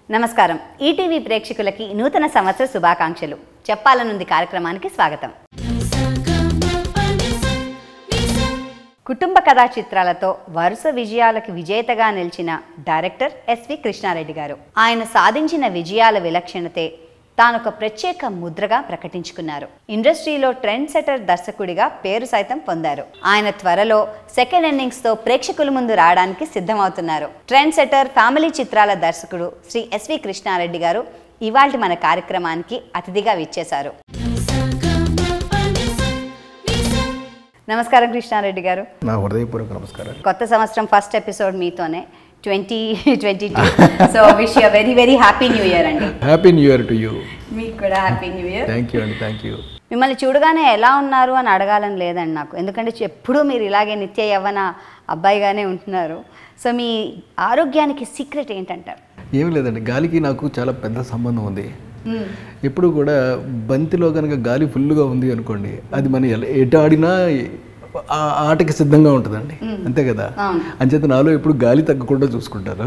నమస్కారం ఈటీవీ ప్రేక్షకులకి నూతన సంవత్సర శుభాకాంక్షలు చెప్పాలనుంది కార్యక్రమానికి స్వాగతం కుటుంబ కథా చిత్రాలతో వరుస విజయాలకు విజేతగా నిలిచిన డైరెక్టర్ ఎస్వి కృష్ణారెడ్డి గారు ఆయన సాధించిన విజయాల విలక్షణతే తానొక ప్రత్యేక ముద్రగా ప్రకటించుకున్నారు ఇండస్ట్రీలో ట్రెండ్ సెటర్ దర్శకుడిగా పేరు సైతం పొందారు ఆయన త్వరలో సెకండ్ ఇన్నింగ్స్తో ప్రేక్షకుల ముందు రావడానికి సిద్ధమవుతున్నారు ట్రెండ్ సెటర్ ఫ్యామిలీ చిత్రాల దర్శకుడు శ్రీ ఎస్వి కృష్ణారెడ్డి గారు ఇవాల్టి మన కార్యక్రమానికి అతిథిగా విచ్చేశారు నమస్కారం కృష్ణారెడ్డి గారు నా హృదయపూర్వక నమస్కారాలు కొత్త సంవత్సరం ఫస్ట్ ఎపిసోడ్ మీతోనే twenty twenty two so wish you very very happy new year అండి happy new year to you మీకు కూడా happy new year thank you అండి థ్యాంక్ యూ మిమ్మల్ని చూడగానే ఎలా ఉన్నారు అని అడగాలని లేదండి నాకు ఎందుకంటే ఎప్పుడూ మీరు ఇలాగే నిత్య యవ్వన అబ్బాయిగానే ఉంటున్నారు సో మీ ఆరోగ్యానికి సీక్రెట్ ఏంటంటారు ఏం లేదండి గాలికి నాకు చాలా పెద్ద సంబంధం ఉంది ఎప్పుడు కూడా బంతిలో కనుక గాలి ఫుల్గా ఉంది అనుకోండి అది మన ఎలా- ఎటు ఆడినా ఆ ఆటకి సిద్ధంగా ఉంటుందండి అంతే కదా అవును. అంచేత నాలో ఎప్పుడు గాలి తగ్గకుండా చూసుకుంటారు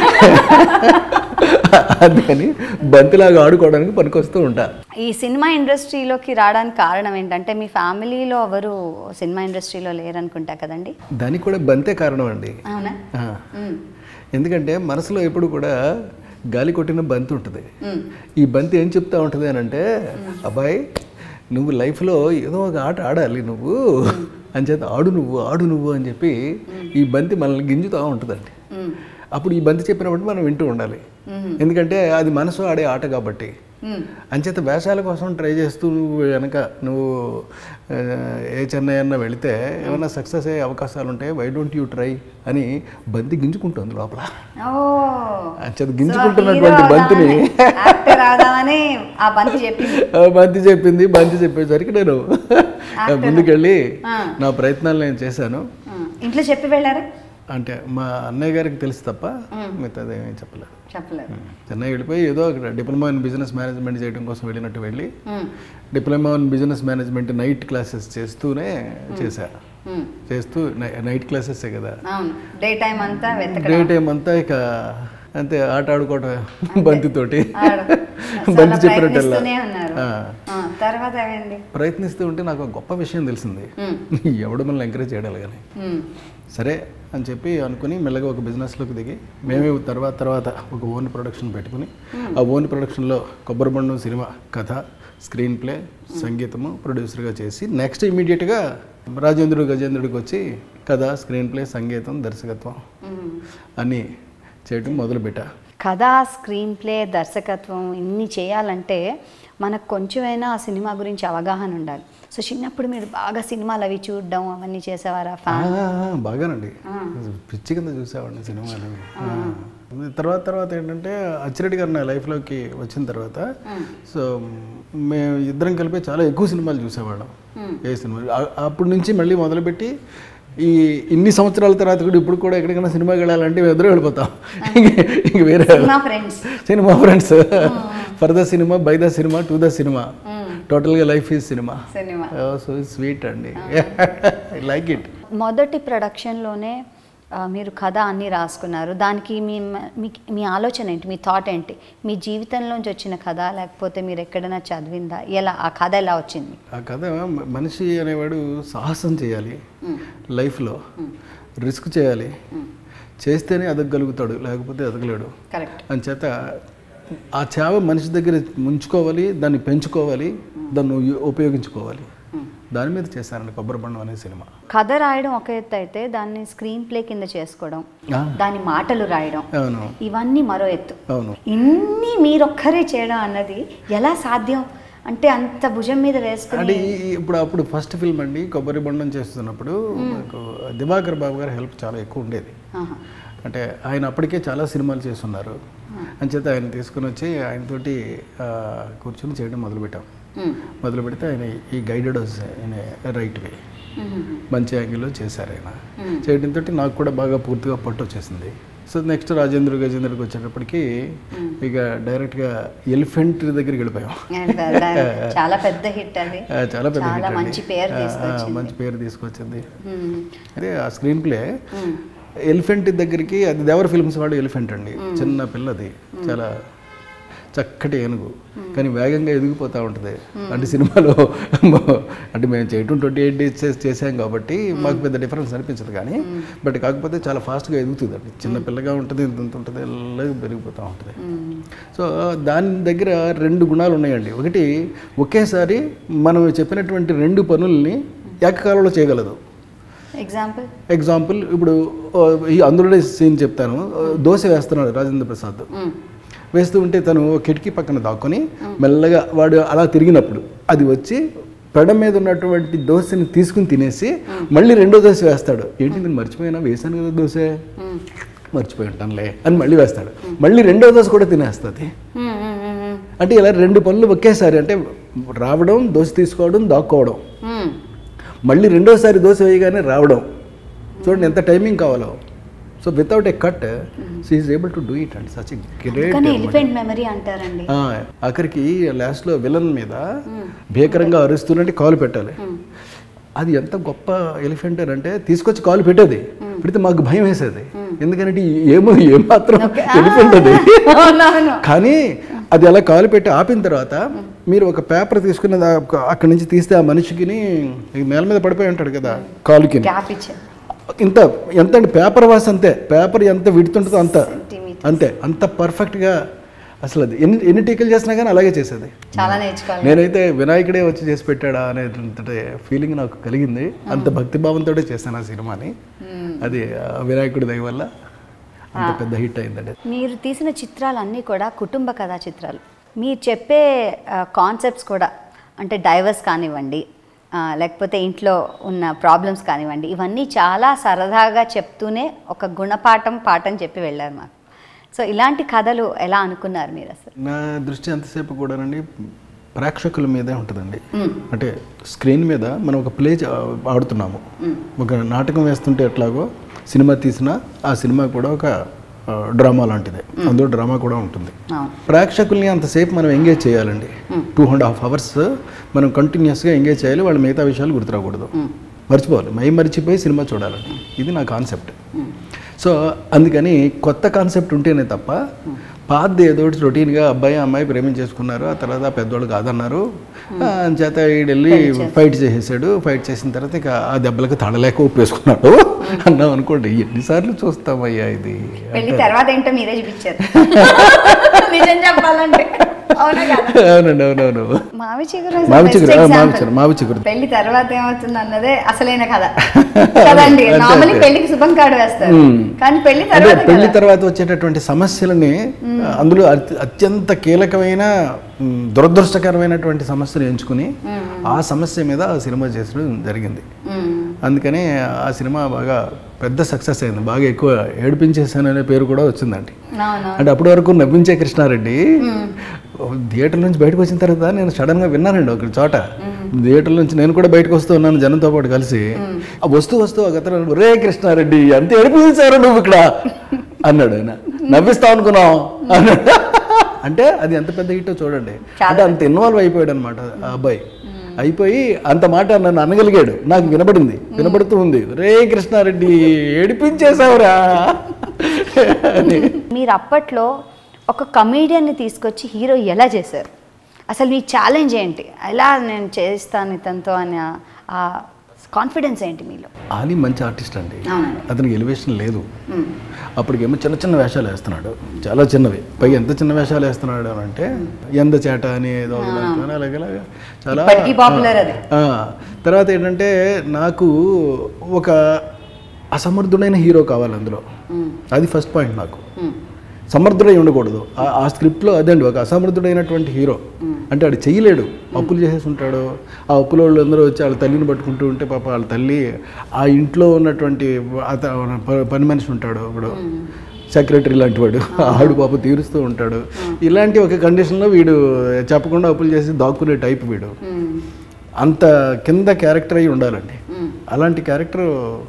అందుకని బంతిలాగా ఆడుకోవడానికి పనికొస్తూ ఉంటా ఈ సినిమా ఇండస్ట్రీలోకి రావడానికి కారణం ఏంటంటే మీ ఫ్యామిలీలో ఎవరు సినిమా ఇండస్ట్రీలో లేరనుకుంటా కదండి దానికి కూడా బంతే కారణం అండి అవునా ఆ. మ్మ్. ఎందుకంటే మనసులో ఎప్పుడు కూడా గాలి కొట్టిన బంతి ఉంటుంది మ్మ్. ఈ బంతి ఏం చెప్తా ఉంటుంది అని అంటే అబ్బాయి నువ్వు లైఫ్లో ఏదో ఒక ఆట ఆడాలి నువ్వు అని చేత ఆడు నువ్వు ఆడు నువ్వు అని చెప్పి ఈ బంతి మనల్ని గింజుతూ ఉంటుందండి మ్మ్. అప్పుడు ఈ బంతి చెప్పినప్పుడు మనం వింటూ ఉండాలి ఎందుకంటే అది మనసు ఆడే ఆట కాబట్టి మ్మ్. అంచేత వేషాల కోసం ట్రై చేస్తూ నువ్వు వెనక నువ్వు ఆ, ఏ చెన్నై అన్న వెళితే ఏమైనా సక్సెస్ అయ్యే అవకాశాలు ఉంటాయి వై డోంట్ యూ ట్రై అని బంతి గింజుకుంటుంది లోపల ఓ అంచేత గింజుకుంటున్నటువంటి బంతిని యాక్టర్ అవుదామని ఆ బంతి చెప్పింది ఆ బంతి చెప్పింది బంతి చెప్పేసరికి నేను ముందుకెళ్ళి నా ప్రయత్నాలు నేను చేశాను ఆ, ఇంట్లో చెప్పి వెళ్ళారా అంటే మా అన్నయ్య గారికి తెలిసి తప్ప మిగతాది ఏమీ చెప్పలేదు చెప్పలేదు చెన్నై వెళ్ళిపోయి ఏదో అక్కడ డిప్లొమా ఇన్ బిజినెస్ మేనేజ్మెంట్ చేయడం కోసం వెళ్ళినట్టు వెళ్ళి మ్మ్. Diploma in business management night classes చేస్తూనే చేశా మ్మ్. చేస్తూ నై- నైట్ క్లాసెసే కదా అవును డే టైం అంతా వెతకడం డే టైం అంతా ఇక అంతే ఆట ఆడుకోవటం బంతితోటి ఆడ. బంతి చాలా చెప్పినట్టల్లా ప్రయత్నిస్తూనే ఉన్నారు ఆ. ఆ, తర్వాత ఏమైంది ప్రయత్నిస్తూ ఉంటే నాకు ఒక గొప్ప విషయం తెలిసింది మ్మ్. ఎవడు మనల్ని ఎంకరేజ్ చేయడాలి కానీ మ్మ్. సరే అని చెప్పి అనుకుని మెల్లగా ఒక బిజినెస్లోకి దిగి మేమే తర్వాత తర్వాత ఒక ఓన్ ప్రొడక్షన్ పెట్టుకుని ఆ ఓన్ ప్రొడక్షన్లో కొబ్బరి బండు సినిమా కథ స్క్రీన్ ప్లే సంగీతము ప్రొడ్యూసర్గా చేసి నెక్స్ట్ ఇమీడియట్గా రాజేంద్రుడు గజేంద్రుడికి వచ్చి కథ స్క్రీన్ ప్లే సంగీతం దర్శకత్వం మ్మ్. అన్నీ చేయటం మొదలుపెట్టా కథ స్క్రీన్ ప్లే దర్శకత్వం ఇన్ని చేయాలంటే మనకు కొంచెమైనా ఆ సినిమా గురించి అవగాహన ఉండాలి సో చిన్నప్పుడు మీరు బాగా సినిమాలు అవి చూడడం అవన్నీ చేసేవారా ఆ, ఫ్యాన్ బాగానండి పిచ్చి కింద చూసేవాడిని సినిమాలు ఆ. తర్వాత తర్వాత ఏంటంటే అచ్చిరెడ్డి గారు నా లైఫ్లోకి వచ్చిన తర్వాత సో మేము ఇద్దరం కలిపి చాలా ఎక్కువ సినిమాలు చూసేవాళ్ళం ఏ సినిమా ఆ- అప్పటి నుంచి మళ్ళీ మొదలుపెట్టి ఈ ఇన్ని సంవత్సరాల తర్వాత కూడా ఇప్పుడు కూడా ఎక్కడికైనా సినిమాకి వెళ్ళాలంటే మేము ఎదురు వెళ్ళిపోతాం ఇంక వేరే cinema friends cinema friends for the cinema by the cinema to the cinema టోటల్గా life is cinema cinema so sweet అండి ఐ లైక్ ఇట్ మొదటి ప్రొడక్షన్లోనే ఆ, మీరు కథ అన్నీ రాసుకున్నారు దానికి మీ మీ మీ ఆలోచన ఏంటి మీ థాట్ ఏంటి మీ జీవితంలోంచి వచ్చిన కథ లేకపోతే మీరు ఎక్కడైనా చదివిందా ఎలా ఆ కథ ఎలా వచ్చింది ఆ కథ మ- మనిషి అనేవాడు సాహసం చేయాలి లైఫ్లో రిస్క్ చేయాలి చేస్తేనే ఎదగలుగుతాడు లేకపోతే ఎదగలేడు కరెక్ట్ అంచేత ఆ చేవ మనిషి దగ్గర ముంచుకోవాలి దాన్ని పెంచుకోవాలి దాన్ని ఉ- ఉపయోగించుకోవాలి దాని మీద చేశానండి కొబ్బరి బండం అనే సినిమా కథ రాయడం ఒక ఎత్తు అయితే దాన్ని స్క్రీన్ ప్లే కింద చేసుకోవడం ఆ, దాని మాటలు రాయడం అవును ఇవన్నీ మరో ఎత్తు అవును ఇన్ని మీరొక్కరే చేయడం అన్నది ఎలా సాధ్యం అంటే అంత భుజం మీద అంటే వేసుకుని ఈ- ఈ- ఇప్పుడు అప్పుడు ఫస్ట్ ఫిల్మ్ అండి కొబ్బరి బండం చేస్తున్నప్పుడు నాకు దివాకర్ బాబు గారి హెల్ప్ చాలా ఎక్కువ ఉండేది ఆహా. అంటే ఆయన అప్పటికే చాలా సినిమాలు చేస్తున్నారు అంచేత ఆయన తీసుకుని వచ్చి ఆయనతోటి ఆ, కూర్చొని చేయడం మొదలుపెట్టాం మ్మ్. మొదలు పెడితే ఆయన ఈ గైడెడ్ ఆయన రైట్ వే మ్మ్. మంచి యాంగిల్లో చేశారు ఆయన చేయడంతో నాకు కూడా బాగా పూర్తిగా పట్టు వచ్చేసింది సో నెక్స్ట్ రాజేంద్ర గజేంద్రకి వచ్చేటప్పటికి ఇక డైరెక్ట్గా ఎలిఫెంట్ దగ్గరికి వెళ్ళిపోయాం చాలా పెద్ద హిట్ అది ఆ, చాలా పెద్ద చాలా hit అండి. మంచి పేరు ఆ, ఆ, తీసుకొచ్చింది మంచి పేరు తీసుకొచ్చింది మ్మ్. అదే ఆ స్క్రీన్ ప్లే ఎలిఫెంట్ దగ్గరికి అది దేవర ఫిల్మ్స్ వాడు ఎలిఫెంట్ అండి చిన్న పిల్లది చాలా చక్కటి ఏనుగు కానీ వేగంగా ఎదిగిపోతూ ఉంటుంది అంటే సినిమాలో అంటే మేము చేయటం ట్వంటీ ఎయిట్ డేస్ చేసాం కాబట్టి మాకు పెద్ద డిఫరెన్స్ అనిపించదు కానీ బట్ కాకపోతే చాలా ఫాస్ట్గా ఎదుగుతుంది అండి చిన్న పిల్లగా ఉంటుంది ఇంత ఇంత ఉంటుంది ఎల్లగా పెరిగిపోతూ ఉంటుంది సో దాని దగ్గర రెండు గుణాలు ఉన్నాయండి ఒకటి ఒకేసారి మనం చెప్పినటువంటి రెండు పనుల్ని ఏకకాలంలో చేయగలదు ఎగ్జాంపుల్ ఎగ్జాంపుల్ ఇప్పుడు ఓ, ఈ అందులోనే సీన్ చెప్తాను ఓ, దోశ వేస్తున్నాడు రాజేంద్ర ప్రసాద్ వేస్తూ ఉంటే తను కిటికీ పక్కన దాక్కొని మెల్లగా వాడు అలా తిరిగినప్పుడు అది వచ్చి పెడ మీద ఉన్నటువంటి దోశని తీసుకుని తినేసి మళ్ళీ రెండో దోశ వేస్తాడు ఏంటి నేను మర్చిపోయినా వేసాను కదా దోశ మర్చిపోయి ఉంటానులే అని మళ్ళీ వేస్తాడు మళ్ళీ రెండో దోశ కూడా తినేస్తుంది అంటే ఇలా రెండు పనులు ఒకేసారి అంటే రావడం దోశ తీసుకోవడం దాక్కోవడం మళ్ళీ రెండోసారి దోశ వేయగానే రావడం చూడండి ఎంత టైమింగ్ కావాలో so without a cut is able to do it and such great కానీ ఎలిఫెంట్ మెమరీ అంటారండి ఆఖరికి లాస్ట్లో విలన్ మీద భీకరంగా అరుస్తున్నట్టు కాలు పెట్టాలి అది ఎంత గొప్ప ఎలిఫెంట్ అంటే తీసుకొచ్చి కాలు పెట్టేది పెడితే మాకు భయం వేసేది ఎందుకంటే ఏమో ఏమాత్రం ఎలిఫెంట్ అది అవునవును కానీ అది అలా కాలు పెట్టి ఆపిన తర్వాత మీరు ఒక పేపర్ తీసుకుని దా- ఒక- అక్కడి నుంచి తీస్తే ఆ మనిషికిని ఈ నేల మీద పడిపోయి ఉంటాడు కదా కాలుకి గ్యాప్ ఇచ్చారు ఇంత ఎంత అంటే పేపర్ వాస్ అంతే పేపర్ ఎంత విడుతుంటుందో అంత Centimeter. అంతే అంత పర్ఫెక్ట్గా అసలు అది ఎన్ని ఎన్ని టీకలు చేసినా కానీ అలాగే చేసేది చాలా నేర్చుకోవాలి నేనైతే వినాయకుడే వచ్చి చేసి పెట్టాడా అనేటువంటి ఫీలింగ్ నాకు కలిగింది అంత భక్తిభావంతో చేశాను ఆ సినిమాని అది ఆ వినాయకుడి దయ వల్ల అంత పెద్ద హిట్ అయిందండి మీరు తీసిన చిత్రాలన్నీ కూడా కుటుంబ కథా చిత్రాలు మీరు చెప్పే కాన్సెప్ట్స్ కూడా అంటే డైవర్స్ కానివ్వండి ఆ, లేకపోతే ఇంట్లో ఉన్న ప్రాబ్లమ్స్ కానివ్వండి ఇవన్నీ చాలా సరదాగా చెప్తూనే ఒక గుణపాఠం పాఠం చెప్పి వెళ్ళారు మాకు సో ఇలాంటి కథలు ఎలా అనుకున్నారు మీరు అసలు నా దృష్టి ఎంతసేపు కూడానండి ప్రేక్షకుల మీదే ఉంటుందండి అంటే స్క్రీన్ మీద మనం ఒక ప్లే చే- ఆడుతున్నాము ఒక నాటకం వేస్తుంటే ఎట్లాగో సినిమా తీసినా ఆ సినిమా కూడా ఒక ఆ, డ్రామా లాంటిదే అందులో డ్రామా కూడా ఉంటుంది అవును ప్రేక్షకుల్ని అంతసేపు మనం ఎంగేజ్ చేయాలండి టూ అండ్ హాఫ్ అవర్స్ మనం కంటిన్యూస్గా ఎంగేజ్ చేయాలి వాళ్ళ మిగతా విషయాలు గుర్తురాకూడదు మర్చిపోవాలి మై మర్చిపోయి సినిమా చూడాలండి ఇది నా కాన్సెప్ట్ సో అందుకని కొత్త కాన్సెప్ట్ ఉంటేనే తప్ప పాతది ఏదో ఒకటి రొటీన్గా అబ్బాయి అమ్మాయి ప్రేమించేసుకున్నారు ఆ తర్వాత ఆ పెద్దోళ్ళు కాదన్నారు ఆ, అంచేత ఈడెళ్ళి ఫైట్ చేసేసాడు ఫైట్ చేసిన తర్వాత ఇక ఆ దెబ్బలకు తడలేక ఉప్పేసుకున్నాడు అన్నాం అనుకోండి ఎన్నిసార్లు చూస్తామయ్యా ఇది పెళ్లి తర్వాత ఏంటో మీరే చూపించారు నిజం చెప్పాలంటే అవునా కదా అవునండి అవునవును మావి చిగురు మావి best చిగురు, ఆ, మావి example. చిగురు, మావి చిగురు. పెళ్లి తర్వాత ఏమవుతుంది అన్నదే అసలైన కథ కదండి అంతే, నార్మల్లీ అంతే. పెళ్లికి శుభం కార్డు వేస్తారు మ్మ్. కానీ పెళ్లి అంటే తర్వాత పెళ్లి కదా. తర్వాత వచ్చేటటువంటి సమస్యలని అందులో అత్య- అత్యంత కీలకమైన మ్, దురదృష్టకరమైనటువంటి సమస్యను ఎంచుకుని ఆ సమస్య మీద ఆ సినిమా చేసడం జరిగింది మ్మ్. అందుకని ఆ సినిమా బాగా పెద్ద సక్సెస్ అయింది బాగా ఎక్కువ ఏడిపించేసాను అనే పేరు కూడా వచ్చిందండి అవును అంటే అప్పటి వరకు నవ్వించే కృష్ణారెడ్డి థియేటర్ నుంచి బయటకు వచ్చిన తర్వాత నేను సడన్గా విన్నానండి ఒక చోట థియేటర్ నుంచి నేను కూడా బయటకు వస్తూ ఉన్నాను జనంతో పాటు కలిసి ఆ వస్తూ వస్తూ ఒక అతను రే కృష్ణారెడ్డి అంత ఏడిపించారు నువ్వు ఇక్కడ అన్నాడు ఆయన నవ్విస్తావు అనుకున్నావు అన్నాడు అంటే అది ఎంత పెద్ద హిట్టో చూడండి అంటే అంత ఇన్వాల్వ్ అయిపోయాడు అనమాట ఆ అబ్బాయి అయిపోయి అంత మాట నన్ను అనగలిగాడు నాకు వినబడింది వినబడుతూ ఉంది రే కృష్ణారెడ్డి ఏడిపించేశావురా అని మీరు అప్పట్లో ఒక కమీడియన్ని తీసుకొచ్చి హీరో ఎలా చేశారు అసలు మీ ఛాలెంజ్ ఏంటి ఎలా నేను చేస్తాను ఇతనితో అని ఆ- ఆ కాన్ఫిడెన్స్ ఏంటి మీలో ఆలీ మంచి ఆర్టిస్ట్ అండి అవునండి. అతనికి ఎలివేషన్ లేదు అప్పటికేమో చిన్న చిన్న వేషాలు వేస్తున్నాడు చాలా చిన్నవి పైగా ఎంత చిన్న వేషాలు వేస్తున్నాడు అని అంటే ఎంద చేట అని ఏదో ఒకటి దాంట్లో అలాగే అలాగే చాలా ఇప్పటికీ popular అది. ఆ, తర్వాత ఏంటంటే నాకు ఒక అసమర్థుడైన హీరో కావాలి అందులో అది ఫస్ట్ పాయింట్ నాకు సమర్థుడై ఉండకూడదు ఆ- ఆ స్క్రిప్ట్లో అదండి ఒక అసమర్థుడైనటువంటి హీరో అంటే వాడు చెయ్యలేడు అప్పులు చేసేసి ఉంటాడు ఆ అప్పుల వాళ్ళు అందరూ వచ్చి వాళ్ళ తల్లిని పట్టుకుంటూ ఉంటే పాప వాళ్ళ తల్లి ఆ ఇంట్లో ఉన్నటువంటి అత ప- పని మనిషి ఉంటాడు ఇప్పుడు సెక్రటరీ లాంటి వాడు ఆడు పాప తీరుస్తూ ఉంటాడు ఇలాంటి ఒక కండిషన్లో వీడు చెప్పకుండా అప్పులు చేసి దాక్కునే టైప్ వీడు అంత కింద క్యారెక్టర్ అయి ఉండాలండి అలాంటి క్యారెక్టర్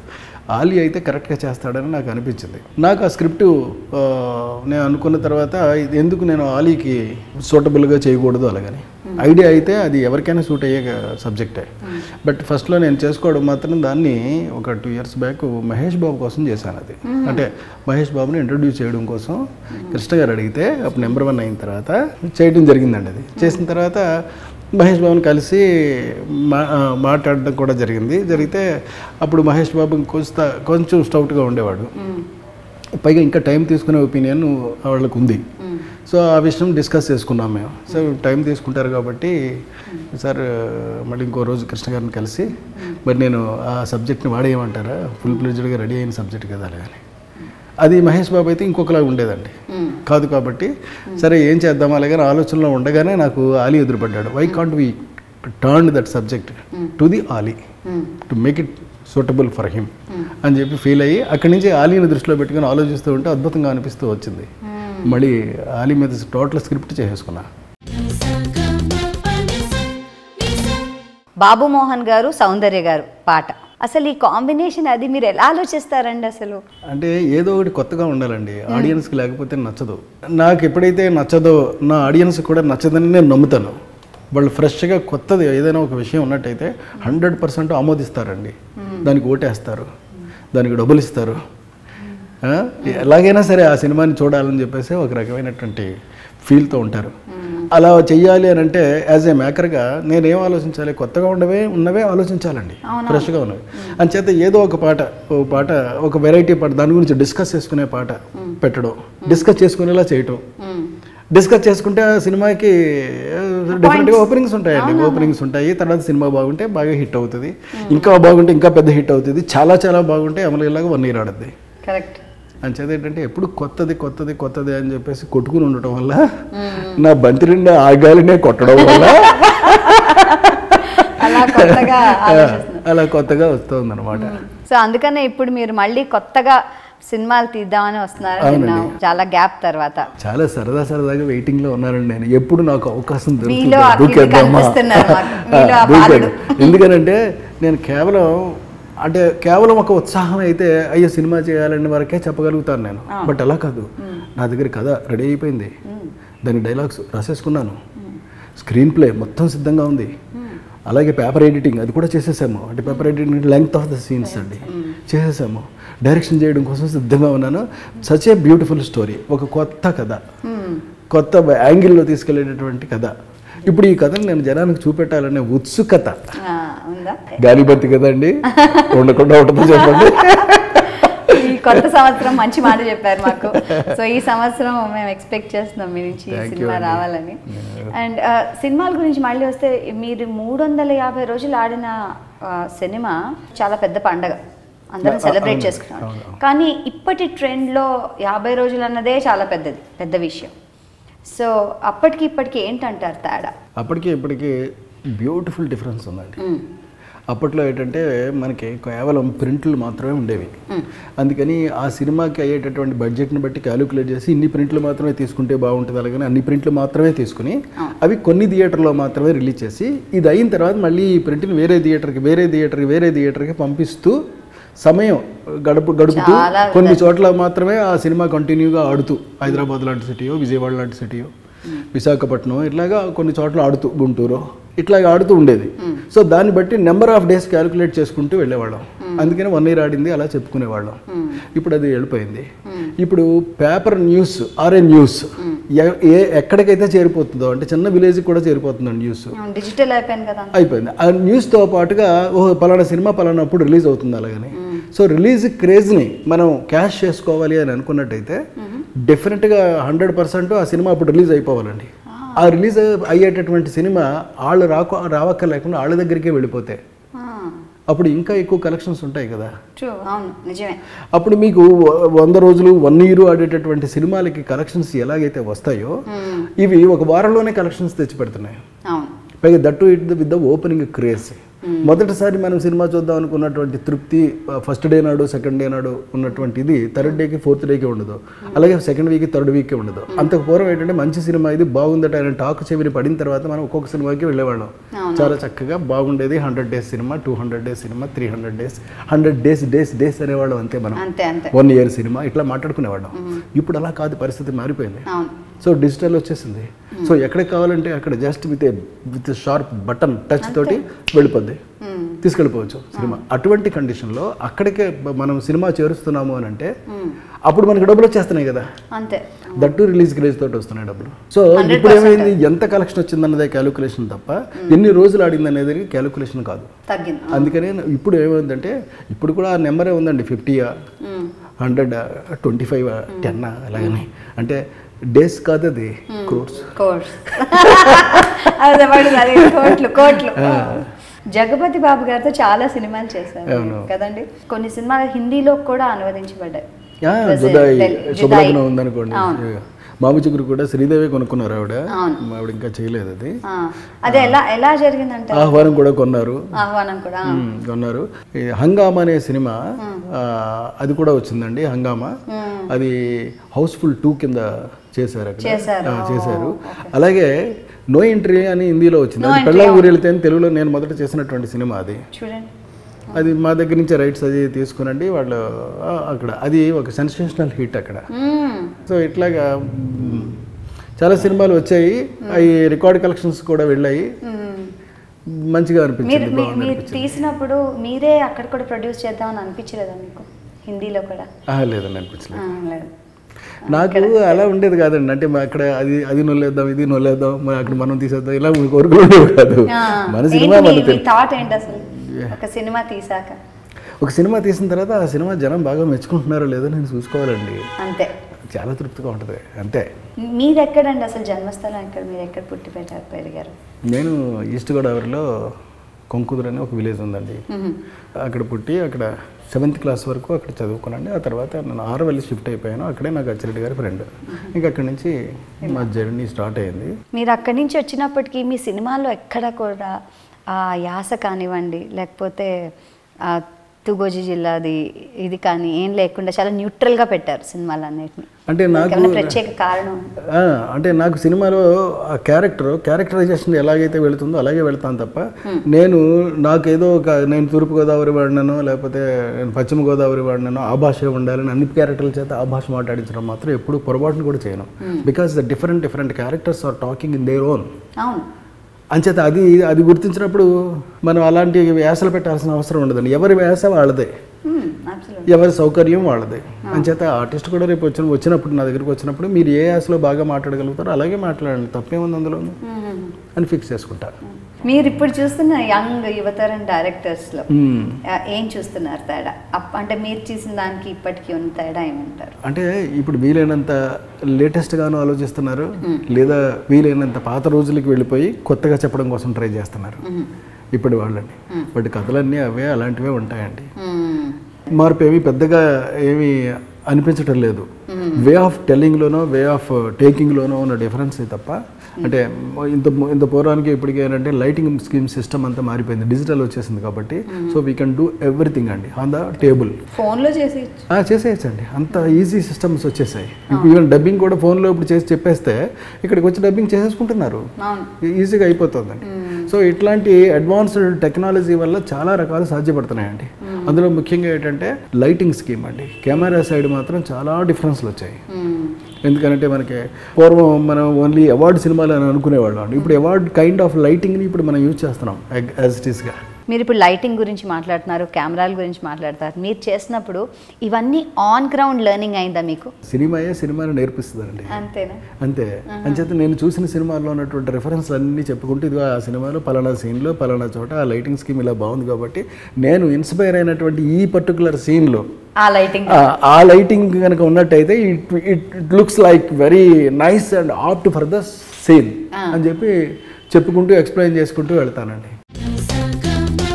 ఆలీ అయితే కరెక్ట్గా చేస్తాడని నాకు అనిపించింది నాకు ఆ స్క్రిప్ట్ నేను అనుకున్న తర్వాత ఇది ఎందుకు నేను ఆలీకి సూటబుల్గా చేయకూడదు అలాగని ఐడియా అయితే అది ఎవరికైనా సూట్ అయ్యే సబ్జెక్టే బట్ ఫస్ట్లో నేను చేసుకోవడం మాత్రం దాన్ని ఒక two years back Mahesh Babu కోసం చేశాను అది అంటే మహేష్ బాబుని ఇంట్రడ్యూస్ చేయడం కోసం కృష్ణ గారు అడిగితే అప్పుడు నెంబర్ వన్ అయిన తర్వాత చేయడం జరిగిందండి అది చేసిన తర్వాత మహేష్ బాబుని కలిసి మా ఆ, మాట్లాడడం కూడా జరిగింది జరిగితే అప్పుడు మహేష్ బాబు కొంచెం కొంచెం స్టౌట్గా ఉండేవాడు పైగా ఇంకా టైం తీసుకునే ఒపీనియన్ వాళ్ళకు ఉంది సో ఆ విషయం డిస్కస్ చేసుకున్నాం మేము సో టైం తీసుకుంటారు కాబట్టి సార్ మళ్ళీ ఇంకో రోజు కృష్ణ గారిని కలిసి మరి నేను ఆ సబ్జెక్ట్ని వాడేయమంటారా ఫుల్ ప్లెజ్డ్గా రెడీ అయిన సబ్జెక్ట్ కదా అలాగే అది మహేష్ బాబు అయితే ఇంకొకలా ఉండేదండి కాదు కాబట్టి సరే ఏం చేద్దాం అలాగే ఆలోచనలో ఉండగానే నాకు ఆలీ ఎదురుపడ్డాడు why can't we turn that subject to the Ali to make it suitable for him అని చెప్పి ఫీల్ అయ్యి అక్కడి నుంచి ఆలీని దృష్టిలో పెట్టుకుని ఆలోచిస్తూ ఉంటే అద్భుతంగా అనిపిస్తూ వచ్చింది మళ్ళీ ఆలీ మీద టోటల్ స్క్రిప్ట్ చేసేసుకున్నా బాబు మోహన్ గారు సౌందర్య గారు పాట అసలు ఈ కాంబినేషన్ అది మీరు ఎలా ఆలోచిస్తారండి అసలు అంటే ఏదో ఒకటి కొత్తగా ఉండాలండి ఆడియన్స్కి లేకపోతే నచ్చదు నాకు ఎప్పుడైతే నచ్చదో నా ఆడియన్స్ కూడా నచ్చదని నేను నమ్ముతాను వాళ్ళు ఫ్రెష్గా కొత్తది ఏదైనా ఒక విషయం ఉన్నట్టయితే హండ్రెడ్ పర్సెంట్ ఆమోదిస్తారండి దానికి ఓటేస్తారు దానికి డబ్బులు ఇస్తారు ఆ? ఎలాగైనా సరే ఆ సినిమాని చూడాలని చెప్పేసి ఒక రకమైనటువంటి ఫీల్తో ఉంటారు అలా చెయ్యాలి అని అంటే యాజ్ ఏ మేకర్గా నేనేం ఆలోచించాలి కొత్తగా ఉండవే ఉన్నవే ఆలోచించాలండి ఫ్రెష్గా ఉన్నవి అంచేత ఏదో ఒక పాట ఓ పాట ఒక వెరైటీ పాట దాని గురించి డిస్కస్ చేసుకునే పాట పెట్టడం డిస్కస్ చేసుకునేలా చేయటం డిస్కస్ చేసుకుంటే ఆ సినిమాకి డిఫరెంట్గా ఓపెనింగ్స్ ఉంటాయండి ఓపెనింగ్స్ ఉంటాయి తర్వాత సినిమా బాగుంటే బాగా హిట్ అవుతుంది ఇంకా బాగుంటే ఇంకా పెద్ద హిట్ అవుతుంది చాలా చాలా బాగుంటే అమలులాగా వన్ ఇయర్ ఆడుద్ది కరెక్ట్ అంచేది ఏంటంటే ఎప్పుడు కొత్తది కొత్తది కొత్తది అని చెప్పేసి కొట్టుకుని ఉండటం వల్ల నా బంతి నిండా ఆ గాలినే కొట్టడం వల్ల అలా కొత్తగా ఆలోచిస్తున్నారు అలా కొత్తగా వస్తుంది అనమాట సో అందుకనే ఇప్పుడు మీరు మళ్ళీ కొత్తగా సినిమాలు తీద్దామని వస్తున్నారని అవునండి. విన్నాం చాలా గ్యాప్ తర్వాత చాలా సరదా సరదాగా వెయిటింగ్ లో ఉన్నానండి నేను ఎప్పుడు నాకు అవకాశం మీలో ఆ దొరుకుతుంది కింది దూకేద్దామా? కనిపిస్తున్నారు మాకు. మీలో ఆ ఆ, దూకేద్దాం. బాలుడు. ఎందుకనంటే నేను కేవలం అంటే కేవలం ఒక ఉత్సాహం అయితే అయ్యో సినిమా చేయాలని వరకే చెప్పగలుగుతాను నేను బట్ అలా కాదు నా దగ్గర కథ రెడీ అయిపోయింది దాని డైలాగ్స్ రాసేసుకున్నాను స్క్రీన్ ప్లే మొత్తం సిద్ధంగా ఉంది అలాగే పేపర్ ఎడిటింగ్ అది కూడా చేసేసాము అంటే paper editing length of the scenes అండి చేసేసాము డైరెక్షన్ చేయడం కోసం సిద్ధంగా ఉన్నాను సచ్ ఏ బ్యూటిఫుల్ స్టోరీ ఒక కొత్త కథ కొత్త యాంగిల్లో తీసుకెళ్లేటటువంటి కథ ఇప్పుడు ఈ కథను నేను జనానికి చూపెట్టాలనే ఉత్సుకత ఆ, ఉందా గాలిబత్తి కదండి ఉండకుండా ఉంటుందో చెప్పండి ఈ కొత్త సంవత్సరం మంచి మాట చెప్పారు మాకు సో ఈ సంవత్సరం మేము ఎక్స్పెక్ట్ చేస్తున్నాం మీ నుంచి ఈ Thank you సినిమా అండి. రావాలని అండ్ సినిమాల గురించి మళ్ళీ వస్తే మీరు మూడు వందల యాభై రోజులు ఆడిన ఆ, సినిమా చాలా పెద్ద పండగ అందరం ఆ, సెలబ్రేట్ అవును, చేసుకున్నాం అవును. కానీ ఇప్పటి ట్రెండ్లో యాభై రోజులు అన్నదే చాలా పెద్దది పెద్ద విషయం సో అప్పటికి ఇప్పటికి ఏంటంటారు తేడా అప్పటికి ఇప్పటికి బ్యూటిఫుల్ డిఫరెన్స్ ఉందండి మ్మ్. అప్పట్లో ఏంటంటే మనకి కేవలం ప్రింట్లు మాత్రమే ఉండేవి అందుకని ఆ సినిమాకి అయ్యేటటువంటి బడ్జెట్ని బట్టి క్యాలిక్యులేట్ చేసి ఇన్ని ప్రింట్లు మాత్రమే తీసుకుంటే బాగుంటుంది అలాగని అన్ని ప్రింట్లు మాత్రమే తీసుకుని అవి కొన్ని థియేటర్లో మాత్రమే రిలీజ్ చేసి ఇది అయిన తర్వాత మళ్ళీ ఈ ప్రింట్ని వేరే థియేటర్కి వేరే థియేటర్కి వేరే థియేటర్కి పంపిస్తూ సమయం గడుపు గడుపుతూ చాలా కొన్ని చోట్ల మాత్రమే ఆ సినిమా కంటిన్యూగా ఆడుతూ హైదరాబాద్ లాంటి సిటీయో విజయవాడ లాంటి సిటీయో విశాఖపట్నం ఇట్లాగా కొన్ని చోట్ల ఆడుతూ గుంటూరు ఇట్లాగా ఆడుతూ ఉండేది సో దాన్ని బట్టి నెంబర్ ఆఫ్ డేస్ క్యాలిక్యులేట్ చేసుకుంటూ వెళ్ళేవాళ్ళం అందుకని వన్ ఇయర్ ఆడింది అలా చెప్పుకునేవాళ్ళం ఇప్పుడు అది వెళ్ళిపోయింది ఇప్పుడు paper news or a news a- a ఎక్కడికైతే చేరిపోతుందో అంటే చిన్న విలేజ్కి కూడా చేరిపోతుందో న్యూస్ డిజిటల్ అయిపోయింది కదా అయిపోయింది ఆ న్యూస్తో పాటుగా ఓ పలానా సినిమా పలానా అప్పుడు రిలీజ్ అవుతుంది అలాగని సో రిలీజ్ క్రేజ్ని మనం క్యాష్ చేసుకోవాలి అని అనుకున్నట్టయితే డెఫినెట్గా హండ్రెడ్ పర్సెంట్ ఆ సినిమా అప్పుడు రిలీజ్ అయిపోవాలండి ఆ రిలీజ్ అయ్యేటటువంటి సినిమా వాళ్ళు రాక రావక్క లేకుండా వాళ్ళ దగ్గరికే వెళ్ళిపోతే అప్పుడు ఇంకా ఎక్కువ కలెక్షన్స్ ఉంటాయి కదా ట్రూ అవును నిజమే అప్పుడు మీకు వ- వంద రోజులు వన్ ఇయర్ ఆడేటటువంటి సినిమాలకి కలెక్షన్స్ ఎలాగైతే వస్తాయో ఇవి ఒక వారంలోనే కలెక్షన్స్ తెచ్చి పెడుతున్నాయి అవును పైగా that it with the opening craze మొదటిసారి మనం సినిమా చూద్దాం అనుకున్నటువంటి తృప్తి ఫస్ట్ డే నాడు సెకండ్ డే నాడు ఉన్నటువంటి ఇది థర్డ్ డేకి ఫోర్త్ డేకి ఉండదు అలాగే సెకండ్ వీక్ థర్డ్ వీక్కి ఉండదు అంతకు పూర్వం ఏంటంటే మంచి సినిమా ఇది బాగుందట ఆయన టాక్ చెవిని పడిన తర్వాత మనం ఒక్కొక్క సినిమాకి వెళ్ళేవాళ్ళం చాలా చక్కగా బాగుండేది hundred days cinema two hundred days cinema three hundred days hundred days days days అనేవాళ్ళం అంతే మనం అంతే అంతే వన్ ఇయర్ సినిమా ఇట్లా మాట్లాడుకునేవాళ్ళం ఇప్పుడు అలా కాదు పరిస్థితి మారిపోయింది అవును సో డిజిటల్ వచ్చేసింది సో ఎక్కడికి కావాలంటే అక్కడ just with with sharp button touch తోటి వెళ్ళిపోద్ది తీసుకెళ్ళిపోవచ్చు సినిమా అటువంటి కండిషన్లో అక్కడికే బ- మనం సినిమా చేరుస్తున్నాము అని అంటే అప్పుడు మనకి డబ్బులు వచ్చేస్తున్నాయి కదా అంతే దట్టు రిలీజ్ క్రేజ్ తోటి వస్తున్నాయి డబ్బులు సో ఇప్పుడు ఏమైంది ఎంత కలెక్షన్ వచ్చిందన్నదే క్యాలిక్యులేషన్ తప్ప ఎన్ని రోజులు ఆడింది అనేది క్యాలిక్యులేషన్ కాదు తగ్గింది అందుకనే ఇప్పుడు ఏమైందంటే ఇప్పుడు కూడా ఆ నెంబరే ఉందండి ఫిఫ్టీయా హండ్రెడ్ ట్వంటీ ఫైవ్ టెన్ అలాగని అంటే డేస్ కాదు అది క్రోర్స్ కోర్స్ అదే వాడు అది కోట్లు కోట్లు జగపతి బాబు గారితో చాలా సినిమాలు చేశారు అవును. కదండి కొన్ని సినిమాలు హిందీలో కూడా అనువదించబడ్డాయి జుదాయి జుదాయి. శుభలగ్నం ఉందనుకోండి అవును. మామి చిగురు కూడా శ్రీదేవి కొనుక్కున్నారు ఆవిడ అవును. ఆవిడ ఇంకా చేయలేదు అది ఆ, అదే ఎలా ఎలా జరిగిందంటే ఆహ్వానం కూడా కొన్నారు ఆహ్వానం కూడా ఉమ్, కొన్నారు ఈ హంగామా అనే సినిమా ఆ, అది కూడా వచ్చిందండి హంగామా అది హౌస్ఫుల్ టూ కింద చేశారు అక్కడ చేశారు. ఆ, చేశారు అలాగే నో ఎంట్రీ అని హిందీలో వచ్చింది అది పెళ్ళ ఊరు వెళితే అని తెలుగులో నేను మొదట చేసినటువంటి సినిమా అది చూడండి అది మా దగ్గర నుంచి రైట్స్ అది తీసుకునండి వాళ్ళు ఆ, అక్కడ అది ఒక సెన్సేషనల్ హిట్ అక్కడ మ్మ్. సో ఇట్లాగా మ్, చాలా సినిమాలు వచ్చాయి అవి రికార్డ్ కలెక్షన్స్ కూడా వెళ్ళాయి మ్మ్. మంచిగా మీరు అనిపించింది మీ- బాగుంది మీరు తీసినప్పుడు మీరే అక్కడ కూడా ప్రొడ్యూస్ చేద్దామని అనిపించలేదా మీకు హిందీలో కూడా ఆహా, లేదండి అనిపించలేదు ఆ, లేదు నాకు అలా ఉండేది కాదండి అంటే మా అక్కడ అది అది నొల్లేద్దాం ఇది నొల్లేద్దాం మరి అక్కడ మనం తీసేద్దాం ఇలా కోరుకులు ఉండేవి కాదు ఆ, మన ఏంటి సినిమా మీ- మన మీ థాట్ ఏంటి అసలు ఒక సినిమా తీసాక ఒక సినిమా తీసిన తర్వాత ఆ సినిమా జనం బాగా మెచ్చుకుంటున్నారో లేదో నేను చూసుకోవాలండి అంతే చాలా తృప్తిగా ఉంటుంది అంతే మీరు ఎక్కడండి అసలు జన్మస్థలం ఎక్కడ మీరు ఎక్కడ పుట్టి పెట్టారు పెరిగారు నేను ఈస్ట్ గోదావరిలో కొంకుదురు అని ఒక విలేజ్ ఉందండి అక్కడ పుట్టి అక్కడ సెవెంత్ క్లాస్ వరకు అక్కడ చదువుకున్నాండి ఆ తర్వాత నేను ఆరవల్లి షిఫ్ట్ అయిపోయాను అక్కడే నాకు అచ్చిరెడ్డి గారి ఫ్రెండ్ ఇంకా అక్కడి నుంచి మా జర్నీ స్టార్ట్ అయింది మీరు అక్కడి నుంచి వచ్చినప్పటికీ మీ సినిమాల్లో ఎక్కడ కూడా ఆ యాస కానివ్వండి లేకపోతే ఆ తుగోజీ జిల్లాది ఇది కానీ ఏం లేకుండా చాలా న్యూట్రల్గా పెట్టారు సినిమాలన్నిటిని అంటే నాకు ఏమైనా ప్రత్యేక కారణం ఆ, అంటే నాకు సినిమాలో ఆ క్యారెక్టర్ క్యారెక్టరైజేషన్ ఎలాగైతే వెళుతుందో అలాగే వెళ్తాను తప్ప నేను నాకేదో ఒక నేను తూర్పు గోదావరి వాడినో లేకపోతే నేను పశ్చిమ గోదావరి వాడినో ఆ భాష ఉండాలని అన్ని క్యారెక్టర్ల చేత ఆ భాష మాట్లాడించడం మాత్రం ఎప్పుడు పొరపాటును కూడా చేయను because the different different characters are talking in their own అవును అంచేత అది అది గుర్తించినప్పుడు మనం అలాంటి వ్యాసలు పెట్టాల్సిన అవసరం ఉండదండి ఎవరి వ్యాస వాళ్ళదే అబ్సల్యూట్ ఎవరి సౌకర్యం వాళ్ళదే అంచేత ఆర్టిస్ట్ కూడా రేపు వచ్చిన వచ్చినప్పుడు నా దగ్గరికి వచ్చినప్పుడు మీరు ఏ యాసలో బాగా మాట్లాడగలుగుతారో అలాగే మాట్లాడండి తప్పేముంది అందులో అని ఫిక్స్ చేసుకుంటా మీరు ఇప్పుడు చూస్తున్న యంగ్ యువతరం డైరెక్టర్స్లో మ్మ్. ఏం చూస్తున్నారు తేడా అప్- అంటే మీరు చేసిన దానికి ఇప్పటికీ ఉన్న తేడా ఏమంటారు అంటే ఇప్పుడు వీలైనంత లేటెస్ట్గాను ఆలోచిస్తున్నారు లేదా వీలైనంత పాత రోజులకి వెళ్ళిపోయి కొత్తగా చెప్పడం కోసం ట్రై చేస్తున్నారు ఇప్పుడు వాళ్ళని బట్ కథలన్నీ అవే అలాంటివే ఉంటాయండి మ్మ్. మార్పు ఏమి పెద్దగా ఏమీ అనిపించటం లేదు వే ఆఫ్ టెల్లింగ్లోనో వే ఆఫ్ టేకింగ్లోనో ఉన్న డిఫరెన్స్ తప్ప అంటే ఇంత ఇంత పూర్వానికి ఇప్పటికి ఏంటంటే లైటింగ్ స్కీమ్ సిస్టమ్ అంతా మారిపోయింది డిజిటల్ వచ్చేసింది కాబట్టి so we can do everything అండి ఆన్ ద టేబుల్ ఫోన్లో చేసి చేసేయచ్చండి అంత ఈజీ సిస్టమ్స్ వచ్చేసాయి ఇప్పుడు ఈవెన్ డబ్బింగ్ కూడా ఫోన్లో ఇప్పుడు చేసి చెప్పేస్తే ఇక్కడికి వచ్చి డబ్బింగ్ చేసేసుకుంటున్నారు అవును ఈజీగా అయిపోతుందండి సో ఇట్లాంటి అడ్వాన్స్డ్ టెక్నాలజీ వల్ల చాలా రకాలు సాధ్యపడుతున్నాయండి అందులో ముఖ్యంగా ఏంటంటే లైటింగ్ స్కీమ్ అండి కెమెరా సైడ్ మాత్రం చాలా డిఫరెన్స్లు వచ్చాయి మ్మ్. ఎందుకంటే మనకి పూర్వం మనం ఓన్లీ అవార్డు సినిమాలు అని అనుకునేవాళ్ళం అండి ఇప్పుడు అవార్డ్ కైండ్ ఆఫ్ లైటింగ్ని ఇప్పుడు మనం యూజ్ చేస్తున్నాం యాజ్ ఇట్ ఈస్గా మీరు ఇప్పుడు లైటింగ్ గురించి మాట్లాడుతున్నారు కెమెరాల గురించి మాట్లాడతారు మీరు చేసినప్పుడు ఇవన్నీ ఆన్ గ్రౌండ్ లెర్నింగ్ అయిందా మీకు సినిమాయే సినిమాని నేర్పిస్తుందండి అంతేనా అంతే అంచేత నేను చూసిన సినిమాల్లో ఉన్నటువంటి రిఫరెన్స్ అన్నీ చెప్పుకుంటూ ఇదిగో ఆ సినిమాలో పలానా సీన్లో పలానా చోట ఆ లైటింగ్ స్కీమ్ ఇలా బాగుంది కాబట్టి నేను ఇన్స్పైర్ అయినటువంటి ఈ పర్టికులర్ సీన్లో ఆ లైటింగ్ ఆ లైటింగ్ కనుక ఉన్నట్టయితే it it it looks like very nice and apt for the scene అని చెప్పి చెప్పుకుంటూ ఎక్స్ప్లెయిన్ చేసుకుంటూ వెళ్తానండి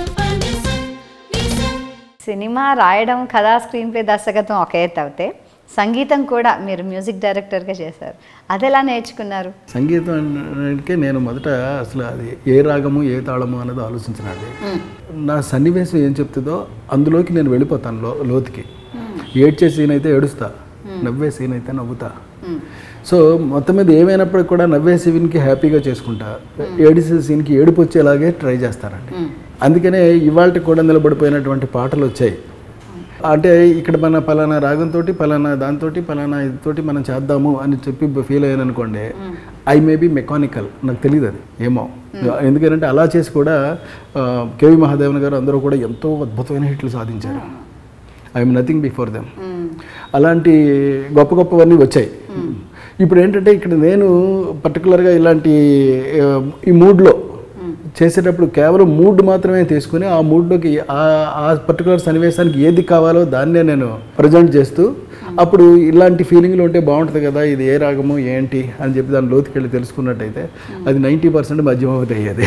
సినిమా రాయడం కథా స్క్రీన్ ప్లే దర్శకత్వం ఒక ఎత్తు అవుతే సంగీతం కూడా మీరు మ్యూజిక్ డైరెక్టర్గా చేశారు అది ఎలా నేర్చుకున్నారు సంగీతం అంటే నేను మొదట అసలు అది ఏ రాగము ఏ తాళము అనేది ఆలోచించినండి నా సన్నివేశం ఏం చెప్తుందో అందులోకి నేను వెళ్ళిపోతాను లో లోతుకి ఏడ్చే సీన్ అయితే ఏడుస్తా నవ్వే సీన్ అయితే నవ్వుతా సో మొత్తం మీద ఏమైనప్పటికీ కూడా నవ్వే సీన్కి హ్యాపీగా చేసుకుంటా ఏడిసే సీన్కి ఏడుపు వచ్చేలాగే ట్రై చేస్తానండి అందుకనే ఇవాళ కూడా నిలబడిపోయినటువంటి పాటలు వచ్చాయి అంటే ఇక్కడ మన పలానా రాగంతో పలానా దాంతో పలానా ఇదితోటి మనం చేద్దాము అని చెప్పి ఫీల్ అయ్యాను అనుకోండి ఐ మే బి మెకానికల్ నాకు తెలియదు అది ఏమో ఎందుకంటే అలా చేసి కూడా ఆ, కేవి మహాదేవన్ గారు అందరూ కూడా ఎంతో అద్భుతమైన హిట్లు సాధించారు ఐఎమ్ నథింగ్ బిఫోర్ దెమ్ అలాంటి గొప్ప గొప్పవన్నీ వచ్చాయి ఇప్పుడు ఏంటంటే ఇక్కడ నేను పర్టికులర్గా ఇలాంటి ఆ, ఈ మూడ్లో చేసేటప్పుడు కేవలం మూడ్ మాత్రమే తీసుకుని ఆ మూడ్లోకి ఆ ఆ పర్టికులర్ సన్నివేశానికి ఏది కావాలో దాన్నే నేను ప్రజెంట్ చేస్తూ అప్పుడు ఇలాంటి ఫీలింగ్లు ఉంటే బాగుంటుంది కదా ఇది ఏ రాగము ఏంటి అని చెప్పి దాని లోతుకి వెళ్ళి తెలుసుకున్నట్టయితే అది నైంటీ పర్సెంట్ మధ్యమవతి అయ్యేది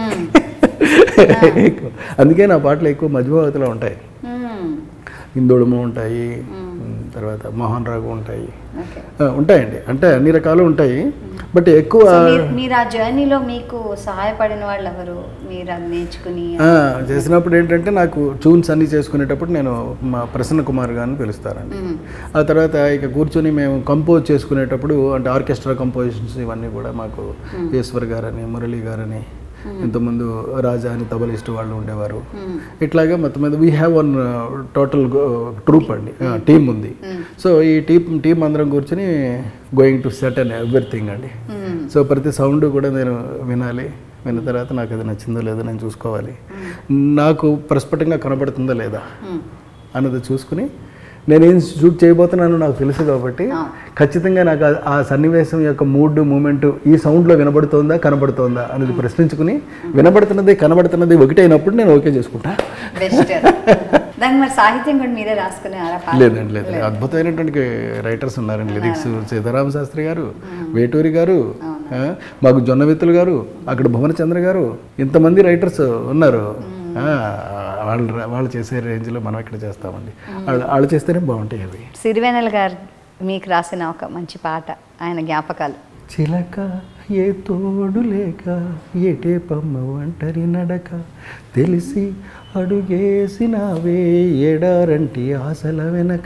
ఎక్కువ. అందుకే నా పాటలు ఎక్కువ మధ్యమవతిలో ఉంటాయి ఇందోళము ఉంటాయి తర్వాత మోహన్ రాగు ఉంటాయి ఓకే ఆ, ఉంటాయండి అంటే అన్ని రకాలు ఉంటాయి బట్ ఎక్కువ సో మీరు- మీరు ఆ జర్నీలో మీకు సహాయపడిన వాళ్ళు ఎవరు మీరు అది నేర్చుకుని ఆ, చేసినప్పుడు ఏంటంటే నాకు ట్యూన్స్ అన్ని చేసుకునేటప్పుడు నేను మా ప్రసన్న కుమార్ గారిని పిలుస్తానండి మ్మ్. ఆ తర్వాత ఇక కూర్చొని మేము కంపోజ్ చేసుకునేటప్పుడు అంటే ఆర్కెస్ట్రా కంపోజిషన్స్ ఇవన్నీ కూడా మాకు ఈశ్వర్ గారని మురళి గారని ఇంతకుముందు రాజా అని తబలిస్ట్ వాళ్ళు ఉండేవారు మ్మ్. ఇట్లాగా మొత్తం మీద we have one total troupe అండి టీం ఉంది సో ఈ టీం టీం అందరం కూర్చొని going to set and everything అండి మ్మ్. సో ప్రతి సౌండ్ కూడా నేను వినాలి విన్న తర్వాత నాకు అది నచ్చిందో లేదో నేను చూసుకోవాలి నాకు ప్రస్ఫుటంగా కనబడుతుందా లేదా మ్మ్. అన్నది చూసుకుని నేనేం షూట్ చేయబోతున్నానో నాకు తెలుసు కాబట్టి ఆ. ఖచ్చితంగా నాకు ఆ- ఆ సన్నివేశం యొక్క మూడ్ మూమెంట్ ఈ సౌండ్లో వినబడుతోందా కనబడుతోందా అనేది ప్రశ్నించుకుని వినబడుతున్నది కనబడుతున్నది ఒకటైనప్పుడు నేను ఓకే చేసుకుంటా బెస్ట్ దానికి మరి సాహిత్యం కూడా మీరే రాసుకున్నారా పాట? లేదండి లేదు అద్భుతమైనటువంటి రైటర్స్ ఉన్నారండి లిరిక్స్ సీతారామ శాస్త్రి గారు వేటూరి గారు ఆ, మాకు జొన్నవిత్తులు గారు అక్కడ భువనచంద్ర గారు ఇంతమంది రైటర్స్ ఉన్నారు ఆ, వాళ్ళు వాళ్ళు చేసే రేంజ్లో మనం ఇక్కడ చేస్తామండి వాళ్ళు వాళ్ళు చేస్తేనే బాగుంటాయి అవి సిరివెన్నెల గారు మీకు రాసిన ఒక మంచి పాట ఆయన జ్ఞాపకాలు చిలక ఏ తోడు లేక ఎటే పమ్మ ఒంటరి నడక తెలిసి అడుగేసినావే ఎడారంటి ఆశల వెనక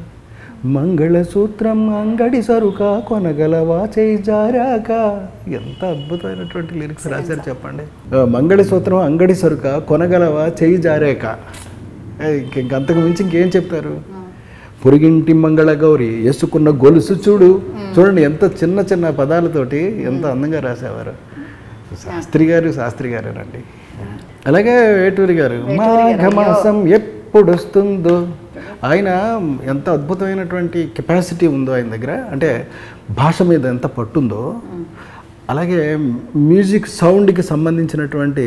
మంగళసూత్రం అంగడి సరుక కొనగలవా చేయి జారాక ఎంత అద్భుతమైనటువంటి లిరిక్స్ రాశారు చెప్పండి ఆ, మంగళసూత్రం అంగడి సరుక కొనగలవా చేయి జారాక ఏ, ఇంక ఇంక అంతకు మించి ఇంకేం చెప్తారు పొరిగింటి మంగళ గౌరి వేసుకున్న గొలుసు చూడు చూడండి ఎంత చిన్న చిన్న పదాలతోటి ఎంత అందంగా రాసేవారు శాస్త్రి గారు శాస్త్రి గారేనండి అలాగే వేటూరి గారు మాఘమాసం ఎప్పుడు వస్తుందో ఆయన ఎంత అద్భుతమైనటువంటి కెపాసిటీ ఉందో ఆయన దగ్గర అంటే భాష మీద ఎంత పట్టుందో అలాగే మ్యూజిక్ సౌండ్కి సంబంధించినటువంటి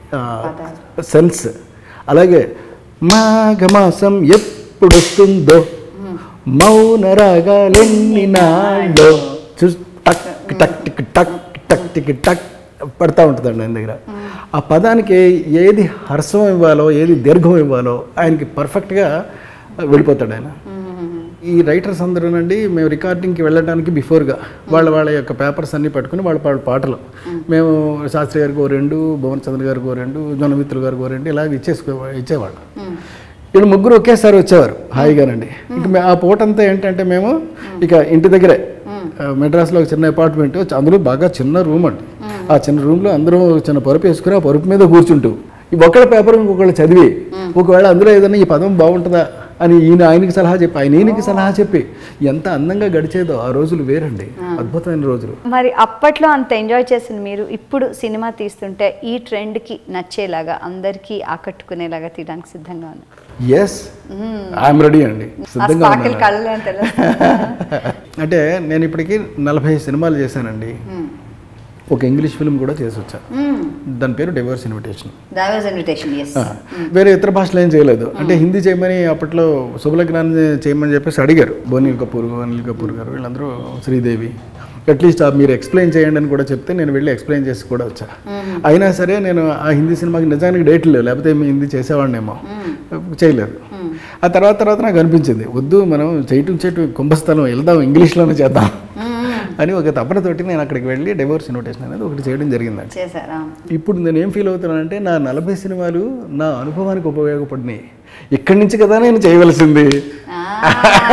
సెన్స్ అలాగే మాఘమాసం ఎప్పుడు వస్తుందో మౌన రాగాలెన్ని నాళ్ళో చూస్ టక్ టక్ టిక్ టక్ టక్ టిక్ టక్ పడతా ఉంటుందండి ఆయన దగ్గర ఆ పదానికి ఏది హర్షం ఇవ్వాలో ఏది దీర్ఘం ఇవ్వాలో ఆయనకి పర్ఫెక్ట్గా వెళ్ళిపోతాడు ఆయన ఈ రైటర్స్ అందరూనండి మేము రికార్డింగ్కి వెళ్ళడానికి బిఫోర్గా వాళ్ళ వాళ్ళ యొక్క పేపర్స్ అన్నీ పట్టుకుని వాళ్ళ వాళ్ళ పాటలు మేము శాస్త్రి గారికి ఓ రెండు భువన్ చంద్ర గారికి ఓ రెండు జొన్నమిత్రులు గారికి ఓ రెండు ఇలాగ ఇచ్చేసుకో ఇచ్చేవాళ్ళు వీళ్ళు ముగ్గురు ఒకేసారి వచ్చేవారు హాయిగానండి ఇంక మే- ఆ పూటంతా ఏంటంటే మేము ఇక ఇంటి దగ్గరే ఆ, మెడ్రాస్లో ఒక చిన్న అపార్ట్మెంట్ అందులో బాగా చిన్న రూమ్ అండి ఆ చిన్న రూమ్లో అందరూ చిన్న పరుపు వేసుకుని ఆ పరుపు మీద కూర్చుంటూ ఈ ఒకళ్ళ పేపర్ ఇంకొకళ్ళు చదివి ఒకవేళ అందులో ఏదైనా ఈ పదం బాగుంటుందా అని ఈయన ఆయనకి సలహా చెప్పి ఆయన ఈయనకి సలహా చెప్పి ఎంత అందంగా గడిచేదో ఆ రోజులు వేరండి అద్భుతమైన రోజులు మరి అప్పట్లో అంత ఎంజాయ్ చేసిన మీరు ఇప్పుడు సినిమా తీస్తుంటే ఈ ట్రెండ్కి నచ్చేలాగా అందరికీ ఆకట్టుకునేలాగా తీయడానికి సిద్ధంగా ఉన్నారు ఎస్ ఐఎమ్ రెడీ అండి ఆ సిద్ధంగా స్పార్కిల్ ఉన్నాను కళ్ళలో అని తెలుస్తుంది అంటే నేను ఇప్పటికీ నలభై సినిమాలు చేశానండి ఒక ఇంగ్లీష్ ఫిల్మ్ కూడా చేసి వచ్చా దాని పేరు డివోర్స్ ఇన్విటేషన్ దావేజ్ ఇన్విటేషన్ ఎస్ వేరే ఇతర భాషలో ఏం చేయలేదు అంటే హిందీ చేయమని అప్పట్లో శుభలగ్నాన్ని చేయమని చెప్పేసి అడిగారు బోనీల్ కపూర్ అనిల్ కపూర్ గారు వీళ్ళందరూ శ్రీదేవి అట్లీస్ట్ మీరు ఎక్స్ప్లెయిన్ చేయండి అని కూడా చెప్తే నేను వెళ్ళి ఎక్స్ప్లెయిన్ చేసి కూడా వచ్చా అయినా సరే నేను ఆ హిందీ సినిమాకి నిజానికి డేట్లు లేవు లేకపోతే మీ హిందీ చేసేవాడినేమో చేయలేదు ఆ తర్వాత తర్వాత నాకు అనిపించింది వద్దు మనం చేయటం చేయటం కుంభస్థలం వెళ్దాం ఇంగ్లీష్లోనే చేద్దాం అని ఒక తపనతోటి నేను అక్కడికి వెళ్ళి డైవోర్స్ ఇన్విటేషన్ అనేది ఒకటి చేయడం జరిగిందండి చేశారా ఇప్పుడు నేను ఏం ఫీల్ అవుతున్నానంటే నా నలభై సినిమాలు నా అనుభవానికి ఉపయోగపడినాయి ఇక్కడి నుంచి కదా నేను చేయవలసింది ఆ,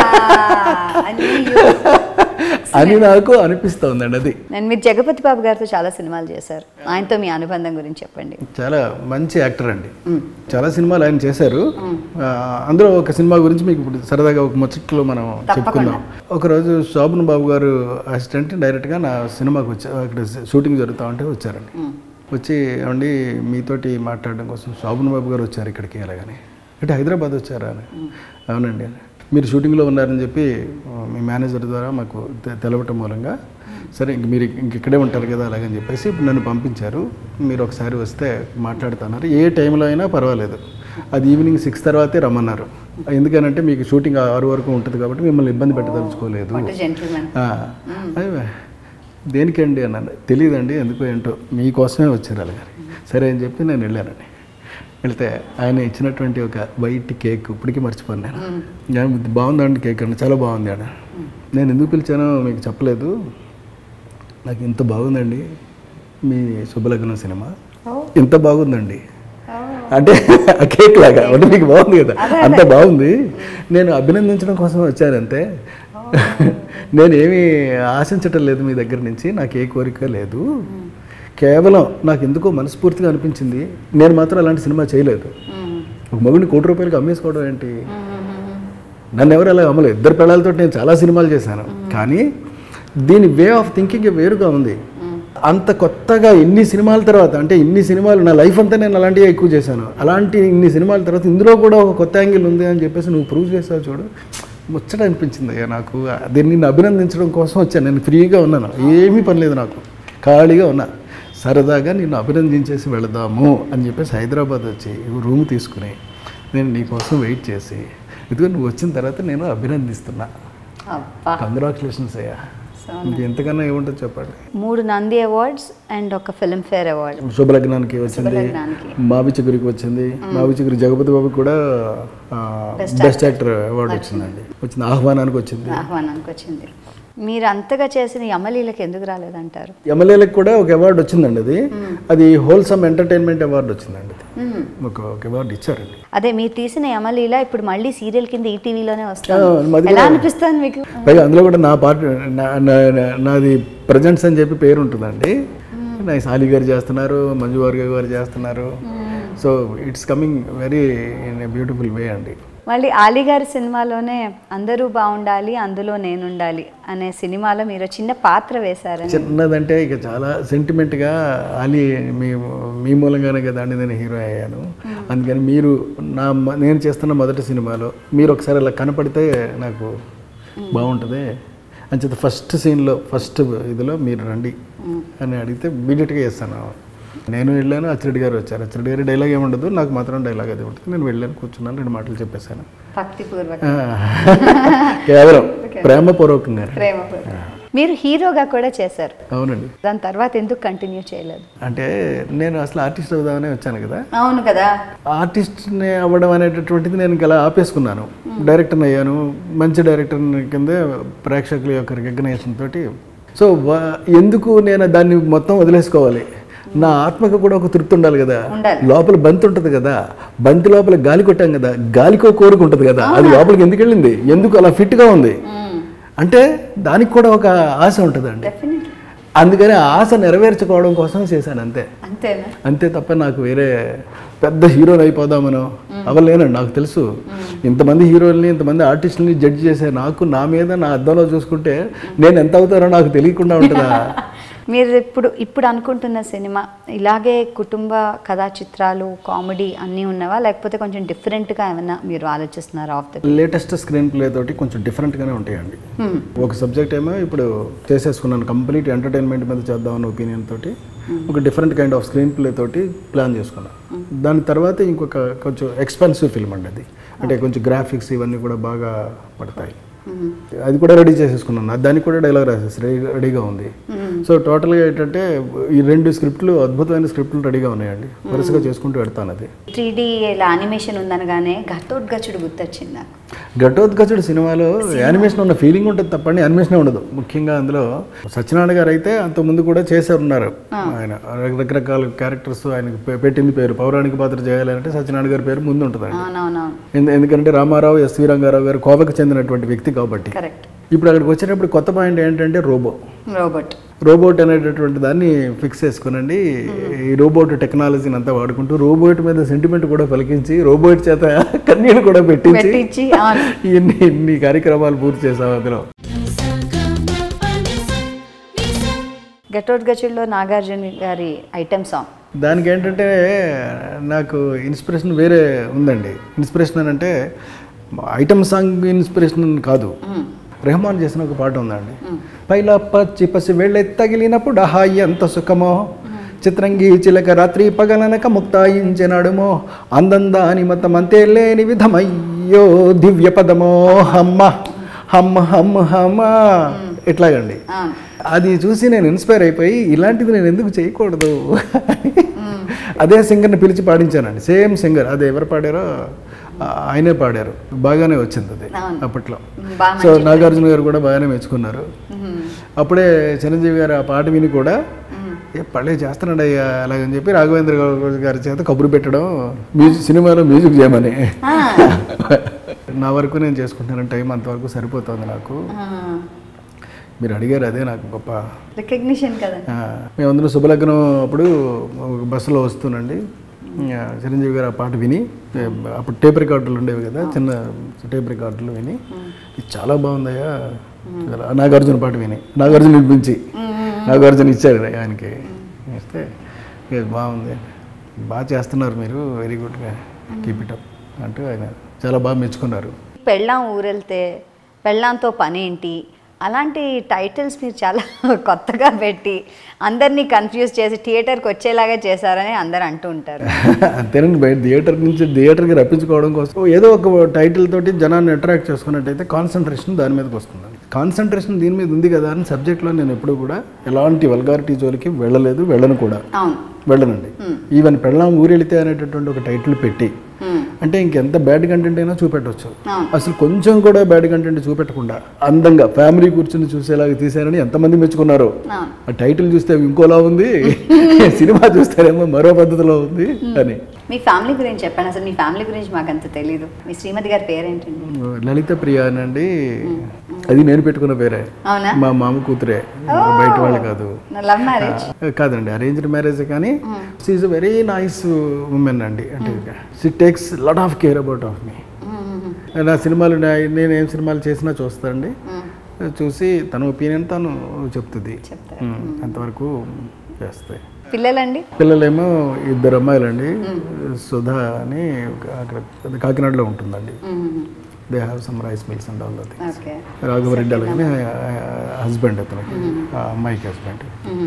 అయ్యయ్యో. అని నాకు అనిపిస్తోందండి అది నేను మీరు జగపతి బాబు గారితో చాలా సినిమాలు చేశారు ఆయనతో మీ అనుబంధం గురించి చెప్పండి చాలా మంచి యాక్టర్ అండి చాలా సినిమాలు ఆయన చేశారు ఆ, అందులో ఒక సినిమా గురించి మీకు ఇప్పుడు సరదాగా ఒక ముచ్చట్లో మనం చెప్పుకుందాం ఒకరోజు శోభన్ బాబు గారు అసిస్టెంట్ డైరెక్ట్గా నా సినిమాకి వచ్చి అక్కడ షూటింగ్ జరుగుతూ ఉంటే వచ్చారండి వచ్చి ఏమండి మీతోటి మాట్లాడడం కోసం శోభన్ బాబు గారు వచ్చారు ఇక్కడికి అలాగని అంటే హైదరాబాద్ వచ్చారా అని అవునండి అని. మీరు షూటింగ్లో ఉన్నారని చెప్పి ఆ, మీ మేనేజర్ ద్వారా మాకు తె- తెలవటం మూలంగా సరే ఇంక మీరు ఇంక ఇక్కడే ఉంటారు కదా అలాగని చెప్పేసి ఇప్పుడు నన్ను పంపించారు మీరు ఒకసారి వస్తే మాట్లాడుతున్నారు ఏ టైంలో అయినా పర్వాలేదు అది ఈవినింగ్ సిక్స్ తర్వాతే రమ్మన్నారు ఎందుకనంటే మీకు షూటింగ్ ఆరు వరకు ఉంటుంది కాబట్టి మిమ్మల్ని ఇబ్బంది పెట్టదలుచుకోలేదు జెంటిల్మెన్ ఆ, అయ్యో, దేనికండి అన్నాను తెలియదండి ఎందుకు ఏంటో మీకోసమే వచ్చారు అలాగని సరే అని చెప్పి నేను వెళ్ళానండి వెళ్తే ఆయన ఇచ్చినటువంటి ఒక వైట్ కేక్ ఇప్పటికీ మర్చిపోను నేను నేను ఇది బాగుందండి కేక్ అండి చాలా బాగుంది ఆడ నేను ఎందుకు పిలిచానో మీకు చెప్పలేదు నాకు ఇంత బాగుందండి మీ శుభలగ్నం సినిమా ఇంత బాగుందండి అంటే ఆ కేక్ లాగా అంటే మీకు బాగుంది కదా అంత బాగుంది నేను అభినందించడం కోసం వచ్చాను అంతే నేను ఏమీ ఆశించటం లేదు మీ దగ్గర నుంచి నాకు ఏ కోరిక లేదు కేవలం నాకు ఎందుకో మనస్ఫూర్తిగా అనిపించింది నేను మాత్రం అలాంటి సినిమా చేయలేదు ఒక మగుడిని కోటి రూపాయలకి అమ్మేసుకోవడం ఏంటి నన్ను ఎవరు అలా అమ్మలేదు ఇద్దరు పిల్లలతో నేను చాలా సినిమాలు చేశాను కానీ దీని వే ఆఫ్ థింకింగ్ వేరుగా ఉంది అంత కొత్తగా ఎన్ని సినిమాల తర్వాత అంటే ఇన్ని సినిమాలు నా లైఫ్ అంతా నేను అలాంటివి ఎక్కువ చేశాను అలాంటి ఇన్ని సినిమాల తర్వాత ఇందులో కూడా ఒక కొత్త యాంగిల్ ఉంది అని చెప్పేసి నువ్వు ప్రూవ్ చేసావు చూడు ముచ్చట అనిపించింది అయ్యా నాకు దీన్ని నిన్ను అభినందించడం కోసం వచ్చాను నేను ఫ్రీగా ఉన్నాను ఏమీ పని లేదు నాకు ఖాళీగా ఉన్నా సరదాగా నిన్ను అభినందించేసి వెళదాము అని చెప్పేసి హైదరాబాద్ వచ్చి రూమ్ తీసుకుని నేను నీకోసం వెయిట్ చేసి ఇదిగో నువ్వు వచ్చిన తర్వాత నేను అభినందిస్తున్నా అబ్బా కంగ్రాచులేషన్స్ అయ్యా ఇంకెంతకన్నా ఏముంటుంది చెప్పండి మూడు నంది అవార్డ్స్ అండ్ ఒక ఫిల్మ్ ఫేర్ అవార్డ్ శుభలగ్నానికి వచ్చింది శుభలగ్నానికి. మావి చిగురికి వచ్చింది మావి చిగురి జగపతి బాబు కూడా బెస్ట్ యాక్టర్ అవార్డు వచ్చిందండి వచ్చింది ఆహ్వానానికి వచ్చింది ఆహ్వానానికి వచ్చింది మీరు అంతగా చేసిన ఈ అమలీలకు ఎందుకు రాలేదంటారు ఎమ్మెల్యేలకు కూడా ఒక అవార్డు వచ్చిందండి అది అది హోల్సమ్ ఎంటర్టైన్మెంట్ అవార్డు వచ్చిందండి అది మ్మ్. ఒక ఒక అవార్డు ఇచ్చారండి అదే మీరు తీసిన యమలీల ఇప్పుడు మళ్ళీ సీరియల్ కింద ఈటీవీలోనే ఆ, వస్తుంది మాది ఎలా కూడా- అనిపిస్తుంది మీకు పైగా అందులో కూడా నా పార్ట్ నా- నా- నా- నాది ప్రజెంట్స్ అని చెప్పి పేరు ఉంటుందండి నా సాలి గారు చేస్తున్నారు మంజు వార్గ గారు చేస్తున్నారు so it's coming very in a beautiful way అండి మళ్ళీ ఆలీ గారి సినిమాలోనే అందరూ బాగుండాలి అందులో నేనుండాలి అనే సినిమాలో మీరు చిన్న పాత్ర వేశారని చిన్నదంటే ఇక చాలా సెంటిమెంట్గా అలీ మీ మీ మూలంగానే కదా అండి నేను హీరో అయ్యాను అందుకని మీరు నా మ- నేను చేస్తున్న మొదటి సినిమాలో మీరు ఒకసారి అలా కనపడితే నాకు బాగుంటుంది అని చెప్పి ఫస్ట్ సీన్లో ఫస్ట్ ఇదిలో మీరు రండి అని అడిగితే ఇమీడియట్గా చేస్తాను నేను వెళ్ళాను అచ్చిరెడ్డి గారు వచ్చారు అచ్చిరెడ్డి గారి డైలాగ్ ఏముండదు నాకు మాత్రం డైలాగ్ అది ఉంటుంది నేను వెళ్ళాను కూర్చున్నాను రెండు మాటలు చెప్పేశాను భక్తిపూర్వక ఆ, కేవలం ప్రేమపూర్వకంగా ప్రేమపూర్వక మీరు హీరోగా కూడా చేశారు అవునండి దాని తర్వాత ఎందుకు కంటిన్యూ చేయలేదు అంటే నేను అసలు ఆర్టిస్ట్ అవుదామనే వచ్చాను కదా అవును కదా ఆర్టిస్ట్ని అవ్వడం అనేటటువంటిది నేను ఇంకా అలా ఆపేసుకున్నాను డైరెక్టర్ని అయ్యాను మంచి డైరెక్టర్ కింద ప్రేక్షకుల యొక్క రికగ్నైజేషన్ తోటి సో వా- ఎందుకు నేను దాన్ని మొత్తం వదిలేసుకోవాలి నా ఆత్మకు కూడా ఒక తృప్తి ఉండాలి కదా ఉండాలి. లోపల బంతి ఉంటుంది కదా బంతి లోపల గాలి కొట్టాం కదా గాలికో కోరిక ఉంటుంది కదా అది లోపలికి ఎందుకు వెళ్ళింది ఎందుకు అలా ఫిట్గా ఉంది అంటే దానికి కూడా ఒక ఆశ ఉంటుందండి డెఫినెట్లీ అందుకని ఆ ఆశ నెరవేర్చుకోవడం కోసం చేశాను అంతే అంతేనా అంతే తప్ప నాకు వేరే పెద్ద హీరోని అయిపోదామనో అవ్వలేనండి నాకు తెలుసు ఇంతమంది హీరోల్ని ఇంతమంది ఆర్టిస్టులని జడ్జ్ చేసే నాకు నా మీద నా అద్దంలో చూసుకుంటే నేను ఎంత అవుతానో నాకు తెలియకుండా ఉంటుందా మీరు ఇప్పుడు ఇప్పుడు అనుకుంటున్న సినిమా ఇలాగే కుటుంబ కథా చిత్రాలు కామెడీ అన్నీ ఉన్నవా లేకపోతే కొంచెం డిఫరెంట్గా ఏమైనా మీరు ఆలోచిస్తున్నారా of the latest screenplay తోటి కొంచెం డిఫరెంట్గానే ఉంటాయండి ఒక సబ్జెక్ట్ ఏమో ఇప్పుడు చేసేసుకున్నాను కంప్లీట్ ఎంటర్టైన్మెంట్ మీద చేద్దామన్న ఒపీనియన్ తోటి ఒక different kind of screenplay తోటి ప్లాన్ చేసుకున్నాను దాని తర్వాత ఇంకొక కొంచెం ఎక్స్పెన్సివ్ ఫిల్మ్ అండి అది అంటే కొంచెం గ్రాఫిక్స్ ఇవన్నీ కూడా బాగా పడతాయి అది కూడా రెడీ చేసేసుకున్నాను అది దానికి కూడా డైలాగ్ రాసేసి రెడీ- రెడీగా ఉంది సో టోటల్గా ఏంటంటే ఈ రెండు స్క్రిప్ట్లు అద్భుతమైన స్క్రిప్ట్లు రెడీగా ఉన్నాయండి వరుసగా చేసుకుంటూ పెడతాను అది త్రీ డీ ఇలా యానిమేషన్ ఉందనగానే ఘటోద్గచుడు గుర్తొచ్చింది నాకు ఘటోద్గచుడు సినిమాలో యానిమేషన్ ఉన్న ఫీలింగ్ ఉంటుంది తప్పండి యానిమేషన్ ఉండదు ముఖ్యంగా అందులో సత్యనారాయణ గారు అయితే అంత ముందు కూడా చేశారు ఉన్నారు ఆయన రకరకాల క్యారెక్టర్స్ ఆయనకి పె- పెట్టింది పేరు పౌరాణిక పాత్ర చేయాలంటే సత్యనారాయణ గారి పేరు ముందు ఉంటుందండి అవునవునవును ఎందు- ఎందుకంటే రామారావు ఎస్వి రంగారావు గారు కోవకు చెందినటువంటి వ్యక్తి కాబట్టి కరెక్ట్ ఇప్పుడు అక్కడికి వచ్చేటప్పుడు కొత్త పాయింట్ ఏంటంటే రోబో రోబోట్ రోబోట్ అనేటటువంటి దాన్ని ఫిక్స్ చేసుకునండి ఈ రోబోట్ టెక్నాలజీని అంతా వాడుకుంటూ రోబోట్ మీద సెంటిమెంట్ కూడా పలికించి రోబోట్ చేత కన్నీళ్ళు కూడా పెట్టించి పెట్టించి అవును ఇన్ని ఇన్ని కార్యక్రమాలు పూర్తి చేసాం అందులో ఘటోద్గచుడులో నాగార్జున గారి ఐటెం సాంగ్ దానికి ఏంటంటే నాకు ఇన్స్పిరేషన్ వేరే ఉందండి ఇన్స్పిరేషన్ అని అంటే ఐటమ్ సాంగ్ ఇన్స్పిరేషన్ అని కాదు రెహమాన్ చేసిన ఒక పాట ఉందండి పైలా పచ్చి పసి వెళ్ళే తగిలినప్పుడు హాయి ఎంత సుఖమో చిత్రంగి చిలక రాత్రి పగలనక ముక్తాయించినడుమో అందందాని మతం అంతే లేని విధమయ్యో దివ్య పదమో హమ్మ హమ్మ హమ్మ హమ్మ ఇట్లాగండి అవును అది చూసి నేను ఇన్స్పైర్ అయిపోయి ఇలాంటిది నేను ఎందుకు చేయకూడదు అదే సింగర్ని పిలిచి పాడించానండి సేమ్ సింగర్ అది ఎవరు పాడారో ఆ, ఆయనే పాడారు బాగానే వచ్చింది అది అవును. అప్పట్లో బాగా సో నాగార్జున గారు కూడా బాగానే మెచ్చుకున్నారు అప్పుడే చిరంజీవి గారు ఆ పాట విని కూడా ఏ పళ్ళే చేస్తున్నాడు అయ్యా అలాగని చెప్పి రాఘవేంద్ర గారు- గారి చేత కబురు పెట్టడం మ్యూజిక్ సినిమాలో మ్యూజిక్ చేయమని నా వరకు నేను చేసుకుంటున్నాను టైం అంతవరకు సరిపోతుంది నాకు మీరు అడిగారు అదే నాకు గొప్ప రికగ్నిషన్ కదా ఆ, మేమందరం శుభలగ్నం అప్పుడు ఒక బస్సులో వస్తునండి ఆ, చిరంజీవి గారు ఆ పాట విని ఏ, అప్పుడు టేప్ రికార్డులు ఉండేవి కదా చిన్న టేప్ రికార్డులు విని ఇది చాలా బాగుందయ్యా చాలా- నాగార్జున పాట విని నాగార్జున వినిపించి నాగార్జున ఇచ్చారు ఆయనకి ఇస్తే "ఇది బాగుంది బాగా చేస్తున్నారు మీరు వెరీ గుడ్గా కీప్ ఇట్ అప్ అంటూ ఆయన చాలా బాగా మెచ్చుకున్నారు పెళ్ళాం ఊరెళ్తే పెళ్ళాంతో పనేంటి అలాంటి టైటిల్స్ మీరు చాలా కొత్తగా పెట్టి అందరినీ కన్ఫ్యూజ్ చేసి థియేటర్కి వచ్చేలాగా చేశారని అందరు అంటూ ఉంటారు అంతేనండి బయట థియేటర్ నుంచి థియేటర్కి రప్పించుకోవడం కోసం ఏదో ఒక టైటిల్ తోటి జనాన్ని అట్రాక్ట్ చేసుకున్నట్టయితే కాన్సన్ట్రేషన్ దాని మీదకి వస్తుందండి కాన్సన్ట్రేషన్ దీని మీద ఉంది కదా అని సబ్జెక్ట్లో నేను ఎప్పుడు కూడా ఎలాంటి వల్గారిటీ జోలికి వెళ్ళలేదు వెళ్ళను కూడా అవును వెళ్ళనండి ఈవెన్ పెళ్ళాం ఊరెళితే అనేటటువంటి ఒక టైటిల్ పెట్టి Hmm. అంటే ఇంకెంత బ్యాడ్ కంటెంట్ అయినా చూపెట్టవచ్చు అవును. అసలు కొంచెం కూడా బ్యాడ్ కంటెంట్ చూపెట్టకుండా అందంగా ఫ్యామిలీ కూర్చుని చూసేలాగా తీశారని ఎంతమంది మెచ్చుకున్నారో అవును ఆ టైటిల్ చూస్తే ఇంకోలా ఉంది సినిమా చూస్తేనేమో మరో పద్ధతిలో ఉంది అని మీ ఫ్యామిలీ గురించి చెప్పండి అసలు మీ ఫ్యామిలీ గురించి మాకు అంత తెలీదు మీ శ్రీమతి గారి పేరేంటండి లలిత ప్రియ అండి అది నేను పెట్టుకున్న పేరే అవునా మా మామ కూతురే బయట వాళ్ళు కాదు నా లవ్ మ్యారేజ్ కాదండి అరేంజ్డ్ మ్యారేజ్ కానీ షీఈ్ వెరీ నైస్ ఉమెన్ అండి అంటే she takes lot of care about of me నా సినిమాలు నా- నేను ఏం సినిమాలు చేసినా చూస్తానండి చూసి తన ఒపీనియన్ తను చెప్తుంది చెప్తారు. ఉమ్, అంతవరకు చేస్తాయి పిల్లలండి పిల్లలేమో ఇద్దరు అమ్మాయిలండి సుధా అని ఒక- అక్కడ కాకినాడలో ఉంటుందండి they have some rice mills and all that okay Raghava Reddy అలాగనే హస్బెండ్ అతనికి ఆ అమ్మాయికి హస్బెండ్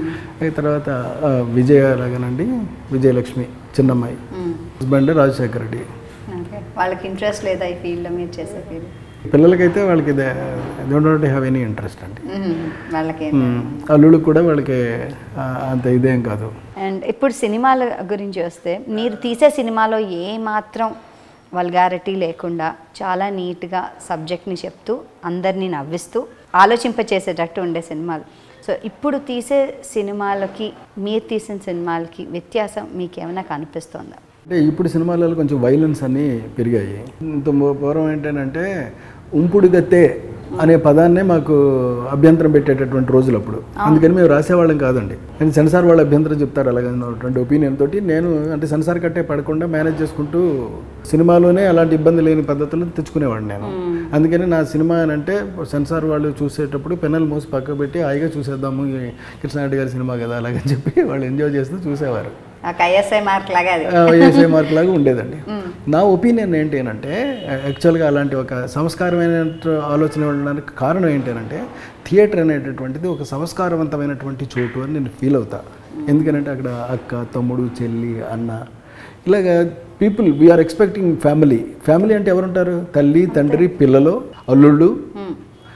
ఈ తర్వాత ఆ, విజయ అలాగేనండి విజయలక్ష్మి చిన్నమ్మాయి హస్బెండ్ రాజశేఖర్ రెడ్డి ఓకే వాళ్ళకి ఇంట్రెస్ట్ లేదా ఈ ఫీల్డ్లో మీరు చేసే ఫీల్డ్ పిల్లలకైతే వాళ్ళకి డోంట్ హ్యావ్ ఎనీ ఇంట్రెస్ట్ అండి వాళ్ళకి మ్మ్. అల్లుళ్ళకి కూడా వాళ్ళకి ఆ, అంత ఇదేం కాదు అండ్ ఇప్పుడు సినిమాల గురించి వస్తే మీరు తీసే సినిమాలో ఏ మాత్రం వల్గారిటీ లేకుండా చాలా నీట్గా సబ్జెక్ట్ని చెప్తూ అందరినీ నవ్విస్తూ ఆలోచింపచేసేటట్టు ఉండే సినిమాలు సో ఇప్పుడు తీసే సినిమాలకి మీరు తీసిన సినిమాలకి వ్యత్యాసం మీకు ఏమైనా కనిపిస్తుందా అంటే ఇప్పుడు సినిమాలలో కొంచెం వైలెన్స్ అన్నీ పెరిగాయి ఇంత మూ- పూర్వం ఏంటంటే ఉంపుడు గత్తే అనే పదాన్నే మాకు అభ్యంతరం పెట్టేటటువంటి రోజులు అప్పుడు అందుకని మేము రాసేవాళ్ళం కాదండి నేను సెన్సార్ వాళ్ళు అభ్యంతరం చెప్తారు అలాగన్నటువంటి ఒపీనియన్ తోటి నేను అంటే సెన్సార్ కట్టే పడకుండా మేనేజ్ చేసుకుంటూ సినిమాలోనే అలాంటి ఇబ్బంది లేని పద్ధతులు తెచ్చుకునేవాడిని నేను అందుకని నా సినిమా అని అంటే సెన్సార్ వాళ్ళు చూసేటప్పుడు పెన్నెల్ మూసి పక్క పెట్టి హాయిగా చూసేద్దాము ఈ కృష్ణారెడ్డి గారి సినిమా కదా అలాగని చెప్పి వాళ్ళు ఎంజాయ్ చేస్తూ చూసేవారు ఆ ఐఎస్ఐ మార్క్ లాగా అది ఏసే మార్క్ లాగా ఉండేదండి నా ఒపీనియన్ ఏంటి అంటే యాక్చువల్గా అలాంటి ఒక సంస్కారమైన ఆలోచన ఉండడానికి కారణం ఏంటంటే థియేటర్ అనేటటువంటిది ఒక సంస్కారవంతమైనటువంటి చోటు అని నేను ఫీల్ అవుతా ఎందుకంటే అక్కడ అక్క తమ్ముడు చెల్లి అన్న ఇలాగ people we are expecting family family అంటే ఎవరుంటారు తల్లి తండ్రి పిల్లలు అల్లుళ్ళు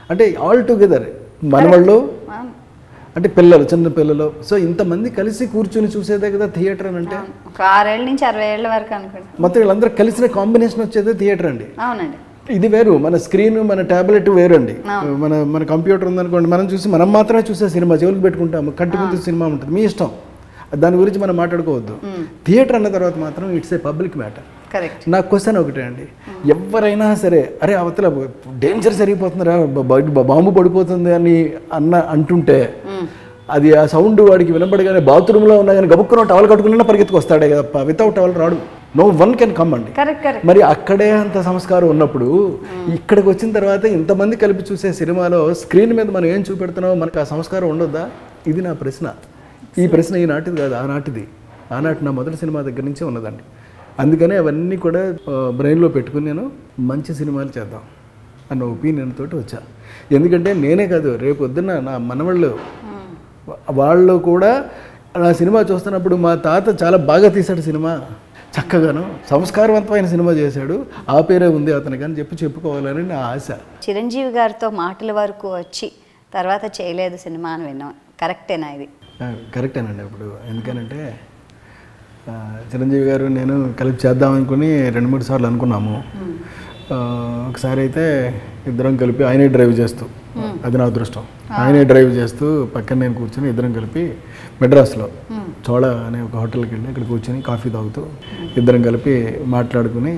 అంటే ఆల్ టుగెదర్ మనవాళ్ళు ఆ, అంటే పిల్లలు చిన్న పిల్లలు సో ఇంతమంది కలిసి కూర్చుని చూసేదే కదా థియేటర్ అని అంటే ఒక ఆరేళ్ళ నుంచి అరవై ఏళ్ళ వరకు అనుకోండి మొత్తం వీళ్ళందరూ కలిసిన కాంబినేషన్ వచ్చేదే థియేటర్ అండి అవునండి ఇది వేరు మన స్క్రీన్ మన టాబ్లెట్ వేరు అండి మన మన కంప్యూటర్ ఉందనుకోండి మనం చూసి మనం మాత్రమే చూసే సినిమా చెవులకు పెట్టుకుంటాము కంటి ముందు సినిమా ఉంటుంది మీ ఇష్టం దాని గురించి మనం మాట్లాడుకోవద్దు థియేటర్ అన్న తర్వాత మాత్రం it's a public matter correct నా క్వశ్చన్ ఒకటే అండి ఎవరైనా సరే అరే అవతల డేంజర్ సరిగిపోతుందిరా బ- బ- బాంబు పడిపోతుంది అని అన్న అంటుంటే అది ఆ సౌండ్ వాడికి వినపడగానే బాత్రూంలో ఉన్నా కానీ గబుక్కున టవల్ కట్టుకున్నా పరిగెత్తుకు వస్తాడే కదా వితౌట్ టవల్ రాడు నో వన్ కెన్ కమ్ అండి కరెక్ట్ కరెక్ట్ మరి అక్కడే అంత సంస్కారం ఉన్నప్పుడు ఇక్కడికి వచ్చిన తర్వాత ఇంతమంది కలిపి చూసే సినిమాలో స్క్రీన్ మీద మనం ఏం చూపెడుతున్నామో మనకు ఆ సంస్కారం ఉండొద్దా ఇది నా ప్రశ్న ఈ ప్రశ్న ఈనాటిది కాదు ఆనాటిది ఆనాటి నా మొదటి సినిమా దగ్గర నుంచే ఉన్నదండి అందుకనే అవన్నీ కూడా బ్రెయిన్లో పెట్టుకుని నేను మంచి సినిమాలు చేద్దాం అన్న ఒపీనియన్ తోటి వచ్చా ఎందుకంటే నేనే కాదు రేపు పొద్దున్న నా మనవాళ్ళు వాళ్ళు కూడా నా సినిమా చూస్తున్నప్పుడు మా తాత చాలా బాగా తీశాడు సినిమా చక్కగాను సంస్కారవంతమైన సినిమా చేశాడు ఆ పేరే ఉంది అతనికి అని చెప్పి చెప్పుకోవాలని నా ఆశ చిరంజీవి గారితో మాటల వరకు వచ్చి తర్వాత చేయలేదు సినిమా అని విన్నాం కరెక్టేనా ఇది ఆ, కరెక్టేనండి ఇప్పుడు ఎందుకనంటే ఆ, చిరంజీవి గారు నేను కలిపి చేద్దాం అనుకుని రెండు మూడు సార్లు అనుకున్నాము ఆ, ఒకసారి అయితే ఇద్దరం కలిపి ఆయనే డ్రైవ్ చేస్తూ అది నా అదృష్టం ఆయనే డ్రైవ్ చేస్తూ పక్కన నేను కూర్చొని ఇద్దరం కలిపి మెడ్రాస్లో చోళ అనే ఒక హోటల్కి వెళ్ళి ఇక్కడ కూర్చొని కాఫీ తాగుతూ ఇద్దరం కలిపి మాట్లాడుకుని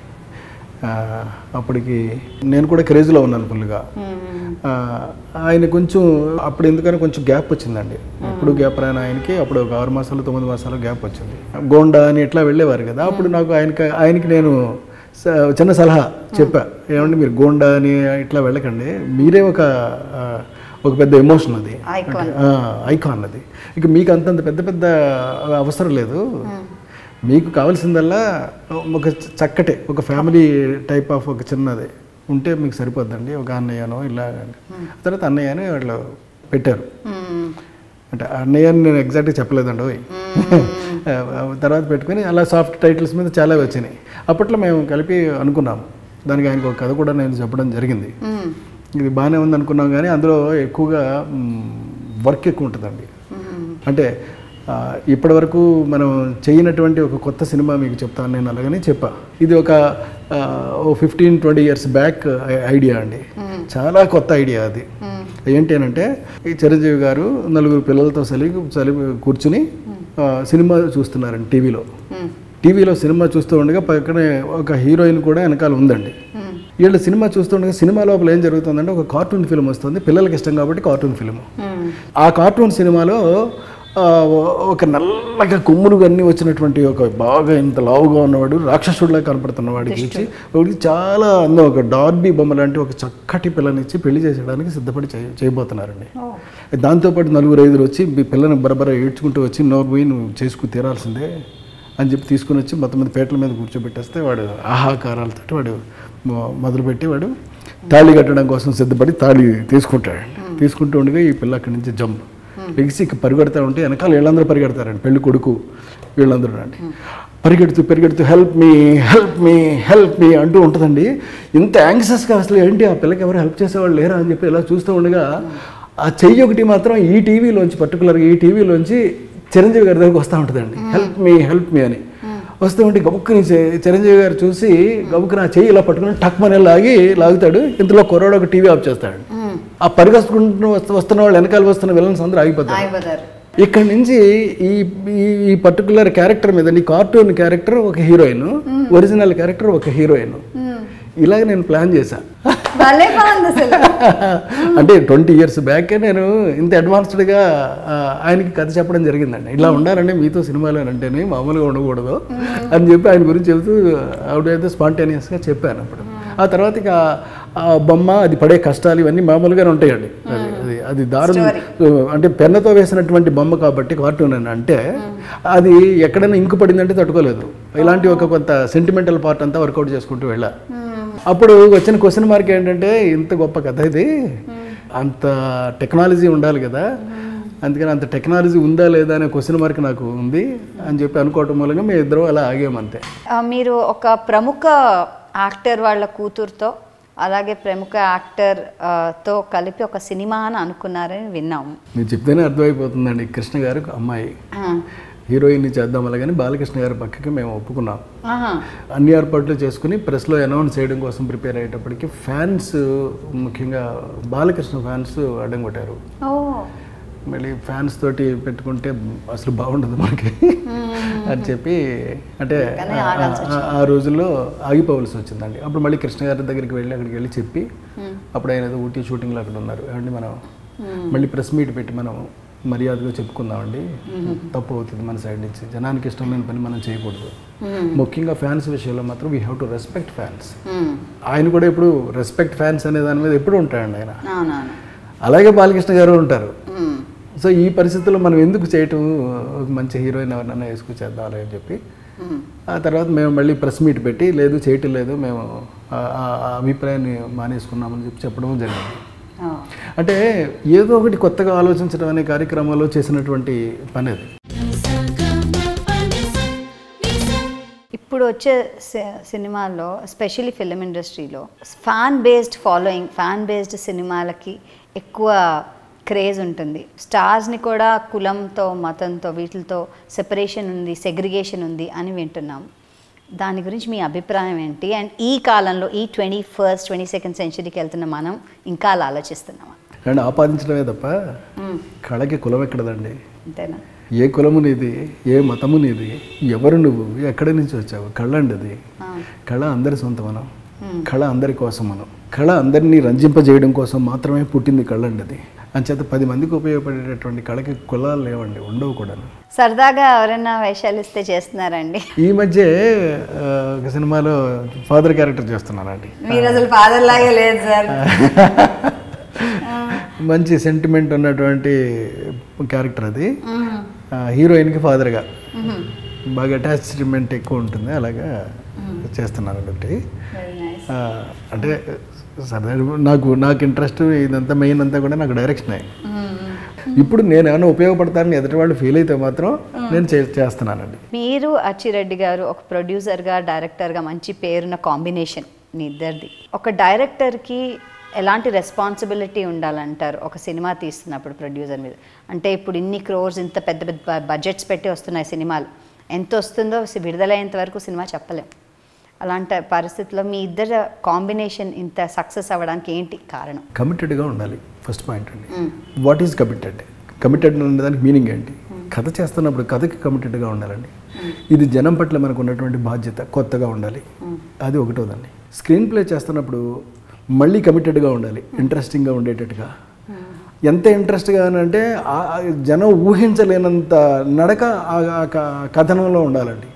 ఆ, అప్పటికి నేను కూడా క్రేజ్లో ఉన్నాను ఫుల్గా ఆ, ఆయన కొంచెం అప్పుడు ఎందుకని కొంచెం గ్యాప్ వచ్చిందండి ఎప్పుడు గ్యాప్ రాని ఆయనకి అప్పుడు ఒక ఆరు మాసాలు తొమ్మిది మాసాలు గ్యాప్ వచ్చింది గోండా అని ఇట్లా వెళ్ళేవారు కదా అప్పుడు నాకు ఆయనకి ఆయనకి నేను స- చిన్న సలహా చెప్పా ఏమంటే మీరు గోండా అని ఇట్లా వెళ్ళకండి మీరే ఒక ఆ, ఒక పెద్ద ఎమోషన్ అది Icon. ఐకాన్ అది ఇక మీకు అంతంత పెద్ద పెద్ద అవసరం లేదు మీకు కావాల్సిందల్లా ఒక చక్కటి ఒక ఫ్యామిలీ టైప్ ఆఫ్ ఒక చిన్నది ఉంటే మీకు సరిపోద్దండి ఒక అన్నయ్యనో ఇలా తర్వాత అన్నయ్య అని వాళ్ళు పెట్టారు మ్మ్. అంటే అన్నయ్య అని నేను ఎగ్జాక్ట్గా చెప్పలేదండి ఓయ్ తర్వాత పెట్టుకుని అలా సాఫ్ట్ టైటిల్స్ మీద చాలా వచ్చినాయి అప్పట్లో మేము కలిపి అనుకున్నాము దానికి ఆయనకు ఒక కథ కూడా నేను చెప్పడం జరిగింది మ్మ్. ఇది బాగానే ఉంది అనుకున్నాం కానీ అందులో ఎక్కువగా వర్క్ ఎక్కువ ఉంటుందండి అంటే ఆ, ఇప్పటివరకు మనం చేయనటువంటి ఒక కొత్త సినిమా మీకు చెప్తాను నేను అలాగని చెప్పా ఇది ఒక ఆ, ఓ fifteen twenty years back idea అండి చాలా కొత్త ఐడియా అది ఏంటి అని అంటే ఈ చిరంజీవి గారు నలుగురు పిల్లలతో సలి సలి కూర్చుని ఆ, సినిమా చూస్తున్నారండి టీవీలో మ్మ్. టీవీలో సినిమా చూస్తూ ఉండగా పక్కనే ఒక హీరోయిన్ కూడా వెనకాల ఉందండి మ్మ్. వీళ్ళు సినిమా చూస్తుండగా సినిమా లోపల ఏం జరుగుతుందంటే ఒక కార్టూన్ ఫిల్మ్ వస్తుంది పిల్లలకి ఇష్టం కాబట్టి కార్టూన్ ఫిల్మ్ మ్మ్. ఆ కార్టూన్ సినిమాలో ఆ, ఒక నల్లగా కొమ్ములు అన్నీ వచ్చినటువంటి ఒక బాగా ఇంత లావుగా ఉన్నవాడు రాక్షసుడిలా కనపడుతున్న వాడికి ఇచ్చి వాడికి చాలా అందం ఒక డార్బీ బొమ్మ లాంటి ఒక చక్కటి పిల్లనిచ్చి పెళ్లి చేసేయడానికి సిద్ధపడి చేయ చేయబోతున్నారండి ఓ. దాంతోపాటు నలుగురు ఐదుగురు వచ్చి మీ పిల్లని బరబర ఏడ్చుకుంటూ వచ్చి నోరు పోయి నువ్వు చేసుకు తీరాల్సిందే అని చెప్పి తీసుకుని వచ్చి మొత్తం మీద పేటల మీద కూర్చోబెట్టేస్తే వాడు ఆహాకారాలతో వాడు మొ- మొదలుపెట్టి వాడు తాళి కట్టడం కోసం సిద్ధపడి తాళి తీసుకుంటాడు తీసుకుంటూ ఉండగా ఈ పిల్ల అక్కడి నుంచి జంప్ లెగిసి ఇక పరిగెడతా ఉంటే వెనకాల వీళ్ళందరూ పరిగెడతారండి పెళ్లి కొడుకు వీళ్ళందరూ అండి పరిగెడుతూ పరిగెడుతూ help me help me help me అంటూ ఉంటుందండి ఇంత యాంగ్సస్గా అసలు ఏంటి ఆ పిల్లకి ఎవరు హెల్ప్ చేసేవాళ్ళు లేరా అని చెప్పి ఇలా చూస్తూ ఉండగా ఆ చెయ్యి ఒకటి మాత్రం ఈ టీవీలోంచి పర్టికులర్గా ఈ టీవీలోంచి చిరంజీవి గారి దగ్గరికి వస్తూ ఉంటుందండి హెల్ప్ మీ హెల్ప్ మీ అని వస్తూ ఉంటే గబుక్కుని చి- చిరంజీవి గారు చూసి గబుక్కుని ఆ చెయ్యి ఇలా పట్టుకుని టక్ మని లాగి లాగుతాడు ఇంతలో కుర్రాడు ఒక టీవీ ఆఫ్ చేస్తాడు మ్మ్. ఆ పరిగెత్తుకుంటూ వస్తు వస్తున్న వాళ్ళు వెనకాల వస్తున్న విలన్స్ అందరూ ఆగిపోతారు ఆగిపోతారు ఇక్కడ నుంచి ఈ ఈ- ఈ పర్టికులర్ క్యారెక్టర్ మీద ఈ కార్టూన్ క్యారెక్టర్ ఒక హీరోయిన్ ఒరిజినల్ క్యారెక్టర్ ఒక హీరోయిన్ మ్మ్. ఇలాగ నేను ప్లాన్ చేశా భలే బాగుంది అసలు అంటే ట్వంటీ ఇయర్స్ బ్యాకే నేను ఇంత అడ్వాన్స్డ్గా ఆయనకి కథ చెప్పడం జరిగిందండి ఇలా ఉండాలండి మీతో సినిమాలు అని అంటేనే మామూలుగా ఉండకూడదు అని చెప్పి ఆయన గురించి చెబుతూ ఆవిడైతే స్పాంటేనియస్గా చెప్పాను అప్పుడు ఆ తర్వాత ఇక ఆ బొమ్మ అది పడే కష్టాలు ఇవన్నీ మామూలుగానే ఉంటాయండి అది అది అది దారుణ అంటే పెన్నతో వేసినటువంటి బొమ్మ కాబట్టి కార్టూన్ అని అంటే అది ఎక్కడైనా ఇంకు పడిందంటే తట్టుకోలేదు ఇలాంటి ఒక కొంత సెంటిమెంటల్ పార్ట్ అంతా వర్కౌట్ చేసుకుంటూ వెళ్ళా అప్పుడు వచ్చిన క్వశ్చన్ మార్క్ ఏంటంటే ఇంత గొప్ప కథ ఇది అంత టెక్నాలజీ ఉండాలి కదా అందుకని అంత టెక్నాలజీ ఉందా లేదా అనే క్వశ్చన్ మార్క్ నాకు ఉంది అని చెప్పి అనుకోవటం మూలంగా మేము ఇద్దరం అలా ఆగామంతే ఆ, మీరు ఒక ప్రముఖ యాక్టర్ వాళ్ళ కూతురుతో అలాగే ప్రముఖ యాక్టర్ ఆ, తో కలిపి ఒక సినిమా అని అనుకున్నారని విన్నాము మీరు చెప్తేనే అర్థమైపోతుందండి కృష్ణ గారు అమ్మాయి హీరోయిన్ చేద్దాం అలాగని బాలకృష్ణ గారి పక్కకి మేము ఒప్పుకున్నాం ఆహా. అన్ని ఏర్పాట్లు చేసుకుని ప్రెస్లో అనౌన్స్ చేయడం కోసం ప్రిపేర్ అయ్యేటప్పటికి ఫ్యాన్స్ ముఖ్యంగా బాలకృష్ణ ఫ్యాన్స్ అడ్డం కొట్టారు ఓ మళ్ళీ ఫ్యాన్స్ తోటి పెట్టుకుంటే అసలు బాగుండదు మనకి అని చెప్పి అంటే అందుకని ఆ- ఆగాల్సి ఆ- ఆ రోజుల్లో ఆగిపోవలసి వచ్చిందండి అప్పుడు మళ్ళీ కృష్ణ గారి దగ్గరికి వెళ్ళి అక్కడికి వెళ్ళి చెప్పి అప్పుడు ఆయన ఏదో ఊటీ షూటింగ్లో అక్కడ ఉన్నారు ఏమండి మనం మళ్ళీ ప్రెస్ మీట్ పెట్టి మనం మర్యాదగా చెప్పుకుందామండి తప్పు అవుతుంది మన సైడ్ నుంచి జనానికి ఇష్టం లేని పని మనం చేయకూడదు ముఖ్యంగా ఫ్యాన్స్ విషయంలో మాత్రం we have to respect fans మ్మ్. ఆయన కూడా ఎప్పుడు రెస్పెక్ట్ ఫ్యాన్స్ అనే దాని మీద ఎప్పుడు ఉంటాయండి ఆయన అవునవును అలాగే బాలకృష్ణ గారు ఉంటారు మ్మ్. సో ఈ పరిస్థితుల్లో మనం ఎందుకు చేయటం ఒక మంచి హీరోయిన్ ఎవరినైనా వేసుకొచ్చేద్దాం అని చెప్పి మ్మ్. ఆ తర్వాత మేము మళ్ళీ ప్రెస్ మీట్ పెట్టి లేదు చేయటం లేదు మేము ఆ- ఆ- ఆ అభిప్రాయాన్ని మానేసుకున్నామని చెప్పి చెప్పడం జరిగింది ఓ. అంటే ఏదో ఒకటి కొత్తగా ఆలోచించడం అనే కార్యక్రమంలో చేసినటువంటి పని అది ఇప్పుడు వచ్చే సి- సినిమాల్లో ఎస్పెషల్లీ ఫిలిం ఇండస్ట్రీలో fan based following fan based సినిమాలకి ఎక్కువ క్రేజ్ ఉంటుంది స్టార్స్ని కూడా కులంతో మతంతో వీటితో సెపరేషన్ ఉంది సెగ్రిగేషన్ ఉంది అని వింటున్నాం దాని గురించి మీ అభిప్రాయం ఏంటి అండ్ ఈ కాలంలో ఈ ట్వంటీ ఫస్ట్ ట్వంటీ సెకండ్ సెంచరీకి వెళ్తున్న మనం ఇంకా అలా ఆలోచిస్తున్నామా అండ్ ఆపాదించడమే తప్ప కళకి కులం ఎక్కడదండి అంతేనా ఏ కులము నీది ఏ మతము నీది ఎవరు నువ్వు ఎక్కడి నుంచి వచ్చావు కళ అండి అది ఆ. కళ అందరి సొంతమనం కళ అందరి కోసం మనం కళ అందరినీ రంజింపజేయడం కోసం మాత్రమే పుట్టింది కళ అండి అది అంచేత పది మందికి ఉపయోగపడేటటువంటి కళకి కులాలు లేవండి ఉండవు కూడా సరదాగా ఎవరైనా వేషాలు ఇస్తే చేస్తున్నారండి ఈ మధ్య ఆ, ఒక సినిమాలో ఫాదర్ క్యారెక్టర్ చేస్తున్నానండి మీరు అసలు ఫాదర్ లాగే లేదు సార్ మంచి సెంటిమెంట్ ఉన్నటువంటి క్యారెక్టర్ అది ఆ, హీరోయిన్కి ఫాదర్గా బాగా అటాచ్మెంట్ ఎక్కువ ఉంటుంది అలాగా చేస్తున్నాను ఒకటి ఆ, అంటే సరదా నాకు నాకు ఇంట్రెస్ట్ ఇదంతా మెయిన్ అంతా కూడా నాకు డైరెక్షనే ఇప్పుడు నేను ఏమైనా ఉపయోగపడతానని ఎదుటి వాళ్ళు ఫీల్ అయితే మాత్రం నేను చే చేస్తున్నానండి మీరు అచ్చిరెడ్డి గారు ఒక ప్రొడ్యూసర్గా డైరెక్టర్గా మంచి పేరున్న కాంబినేషన్ మీ ఇద్దరిది ఒక డైరెక్టర్కి ఎలాంటి రెస్పాన్సిబిలిటీ ఉండాలంటారు ఒక సినిమా తీస్తున్నప్పుడు ప్రొడ్యూసర్ మీద అంటే ఇప్పుడు ఇన్ని క్రోర్స్ ఇంత పెద్ద పెద్ద బడ్జెట్స్ పెట్టి వస్తున్నాయి సినిమాలు ఎంత వస్తుందో సి- విడుదలయ్యేంత వరకు సినిమా చెప్పలేం అలాంటి పరిస్థితుల్లో మీ ఇద్దరు కాంబినేషన్ ఇంత సక్సెస్ అవ్వడానికి ఏంటి కారణం కమిటెడ్గా ఉండాలి ఫస్ట్ పాయింట్ అండి వాట్ ఈజ్ కమిటెడ్ కమిటెడ్ అనే దానికి మీనింగ్ ఏంటి కథ చేస్తున్నప్పుడు కథకి కమిటెడ్గా ఉండాలండి ఇది జనం పట్ల మనకు ఉన్నటువంటి బాధ్యత కొత్తగా ఉండాలి అది ఒకటోదండి స్క్రీన్ ప్లే చేస్తున్నప్పుడు మళ్ళీ కమిటెడ్గా ఉండాలి ఇంట్రెస్టింగ్గా ఉండేటట్టుగా ఎంత ఇంట్రెస్ట్గా అంటే ఆ- ఆ జనం ఊహించలేనంత నడక ఆ ఆ క- కథనంలో ఉండాలండి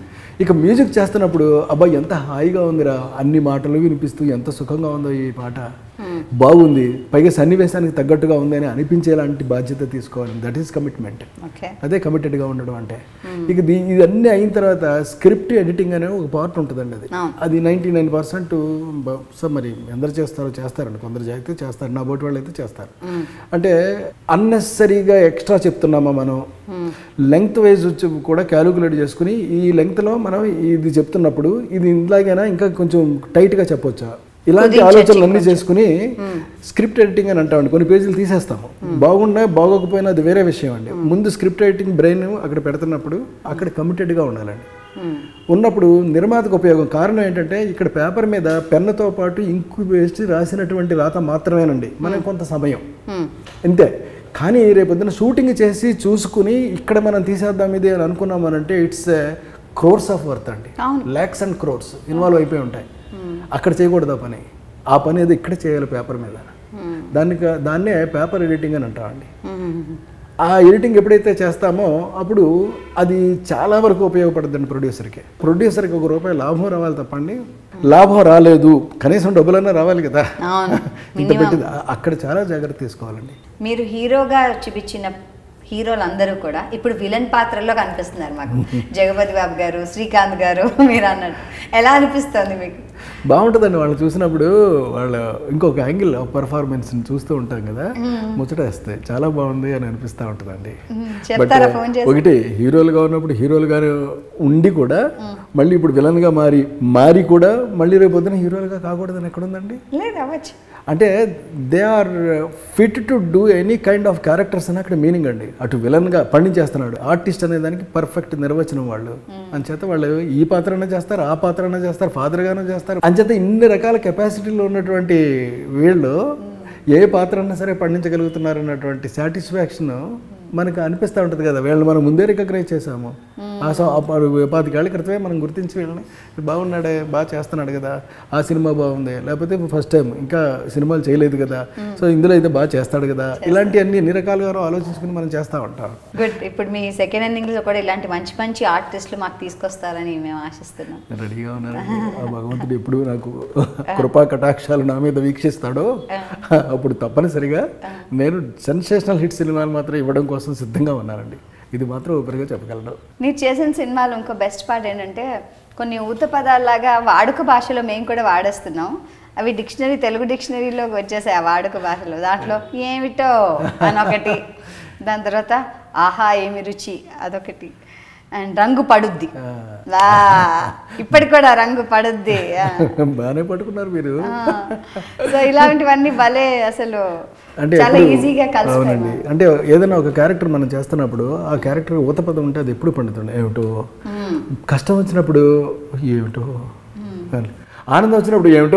ఇక మ్యూజిక్ చేస్తున్నప్పుడు అబ్బా ఎంత హాయిగా ఉందిరా అన్ని మాటలు వినిపిస్తూ ఎంత సుఖంగా ఉందో ఈ పాట బాగుంది పైగా సన్నివేశానికి తగ్గట్టుగా ఉంది అని అనిపించేలాంటి బాధ్యత తీసుకోవాలి దట్ ఈస్ కమిట్మెంట్ ఓకే అదే కమిటెడ్గా ఉండడం అంటే ఇక దీ ఇదన్నీ అయిన తర్వాత స్క్రిప్ట్ ఎడిటింగ్ అనే ఒక పార్ట్ ఉంటుందండి అది అవును. అది నైంటీ నైన్ పర్సెంట్ సో మరి ఎందరు చేస్తారో చేస్తారండి కొందరు అయితే చేస్తారు నా బోటి వాళ్ళు అయితే చేస్తారు అంటే అన్నెసరీగా ఎక్స్ట్రా చెప్తున్నామా మనం లెంగ్త్ వైజ్ వచ్చి కూడా క్యాలిక్యులేట్ చేసుకుని ఈ లెంగ్త్లో మనం ఇది చెప్తున్నప్పుడు ఇది ఇలాగైనా ఇంకా కొంచెం టైట్గా చెప్పొచ్చా ఇలాంటి ఆలోచనలు అన్నీ చేసుకుని స్క్రిప్ట్ ఎడిటింగ్ అని అంటామండి కొన్ని పేజీలు తీసేస్తాము బాగున్నా బాగోకపోయినా అది వేరే విషయం అండి ముందు స్క్రిప్ట్ రైటింగ్ బ్రెయిన్ అక్కడ పెడుతున్నప్పుడు అక్కడ కమిటెడ్గా ఉండాలండి ఉన్నప్పుడు నిర్మాతకు ఉపయోగం కారణం ఏంటంటే ఇక్కడ పేపర్ మీద పెన్నుతో పాటు ఇంకు వేసి రాసినటువంటి రాత మాత్రమేనండి మనకు కొంత సమయం అంతే కానీ రేపొద్దున షూటింగ్ చేసి చూసుకుని ఇక్కడ మనం తీసేద్దాం ఇది అని అనుకున్నామనంటే ఇట్స్ క్రోర్స్ ఆఫ్ వర్త్ అండి అవును. ల్యాక్స్ అండ్ క్రోర్స్ ఇన్వాల్వ్ అయిపోయి ఉంటాయి అక్కడ చేయకూడదు ఆ పని ఆ పని అది ఇక్కడ చేయాలి పేపర్ మీద దానికి దాన్నే పేపర్ ఎడిటింగ్ అని అంటామండి ఆ ఎడిటింగ్ ఎప్పుడైతే చేస్తామో అప్పుడు అది చాలా వరకు ఉపయోగపడుతుందండి ప్రొడ్యూసర్కి ప్రొడ్యూసర్కి ఒక రూపాయి లాభం రావాలి తప్పండి లాభం రాలేదు కనీసం డబ్బులన్నా రావాలి కదా అవును ఇంత పెట్టి అక్కడ చాలా జాగ్రత్త తీసుకోవాలండి మీరు హీరోగా చూపించిన హీరోలు అందరూ కూడా ఇప్పుడు విలన్ పాత్రలో కనిపిస్తున్నారు మాకు జగపతి బాబు గారు శ్రీకాంత్ గారు మీరు అన్నట్టు ఎలా అనిపిస్తుంది మీకు బాగుంటుందండి వాళ్ళు చూసినప్పుడు వాళ్ళ ఇంకొక యాంగిల్ ఆఫ్ పర్ఫార్మెన్స్ని చూస్తూ ఉంటాం కదా ముచ్చటేస్తాయి చాలా బాగుంది అని అనిపిస్తూ ఉంటుందండి చెప్తారా ఫోన్ చేసి ఒకటి హీరోలుగా ఉన్నప్పుడు హీరోలుగానే ఉండి కూడా మళ్ళీ ఇప్పుడు విలన్గా మారి మారి కూడా మళ్ళీ రేపు పొద్దున హీరోలుగా కాకూడదని ఎక్కడుందండి లేదు అవ్వచ్చు అంటే they are fit to do any kind of characters అని అక్కడ మీనింగ్ అండి అటు విలన్గా పండించేస్తున్నాడు ఆర్టిస్ట్ అనే దానికి పర్ఫెక్ట్ నిర్వచనం వాళ్ళు అంచేత వాళ్ళు ఈ పాత్రనే చేస్తారు ఆ పాత్రనే చేస్తారు ఫాదర్గానే చేస్తారు అంచేత ఇన్ని రకాల కెపాసిటీలో ఉన్నటువంటి వీళ్ళు ఏ పాత్ర అన్నా సరే పండించగలుగుతున్నారు అన్నటువంటి సాటిస్ఫాక్షన్ మనకు అనిపిస్తూ ఉంటుంది కదా వీళ్ళని మనం ముందే రికగ్నైజ్ చేసాము ఆ సో పాతికేళ్ల క్రితమే మనం గుర్తించి వీళ్ళని బాగున్నాడే బాగా చేస్తున్నాడు కదా ఆ సినిమా బాగుంది లేకపోతే ఫస్ట్ టైం ఇంకా సినిమాలు చేయలేదు కదా సో ఇందులో అయితే బాగా చేస్తాడు కదా ఇలాంటివన్నీ ఎన్ని రకాలుగా ఆలోచించుకుని మనం చేస్తూ ఉంటాం గుడ్ ఇప్పుడు మీ సెకండ్ ఇన్నింగ్లో కూడా ఇలాంటి మంచి మంచి ఆర్టిస్టులు మాకు తీసుకొస్తారని మేము ఆశిస్తున్నాం రెడీగా ఉన్నారండి ఆ భగవంతుడు ఎప్పుడు నాకు కృపా కటాక్షాలు నా మీద వీక్షిస్తాడో అప్పుడు తప్పనిసరిగా నేను సెన్సేషనల్ హిట్ సినిమాలు మాత్రం ఇవ్వడం కోసం సిద్ధంగా ఉన్నానండి ఇది మాత్రం ఊపిరిగా చెప్పగలను మీరు చేసిన సినిమాలో ఇంకో బెస్ట్ పార్ట్ ఏంటంటే కొన్ని ఊత పదాల్లాగా వాడుక భాషలో మేము కూడా వాడేస్తున్నాం అవి డిక్షనరీ తెలుగు డిక్షనరీలోకి వచ్చేసాయి ఆ వాడుక భాషలో దాంట్లో ఏమిటో అని ఒకటి దాని తర్వాత ఆహా ఏమి రుచి అదొకటి అండ్ రంగు పడుద్ది వా ఇప్పటికి కూడా రంగు పడుద్ది ఆ. బాగానే పట్టుకున్నారు మీరు ఆ. సో ఇలాంటివన్నీ భలే అసలు అంటే చాలా ఎప్పుడు- ఈజీగా కలిసిపోయాయి అవునండి అంటే ఏదైనా ఒక క్యారెక్టర్ మనం చేస్తున్నప్పుడు ఆ క్యారెక్టర్ ఊతపదం ఉంటే అది ఎప్పుడు పండుతుంది ఏమిటో కష్టం వచ్చినప్పుడు ఏమిటో అని. ఆనందం వచ్చినప్పుడు ఏమిటో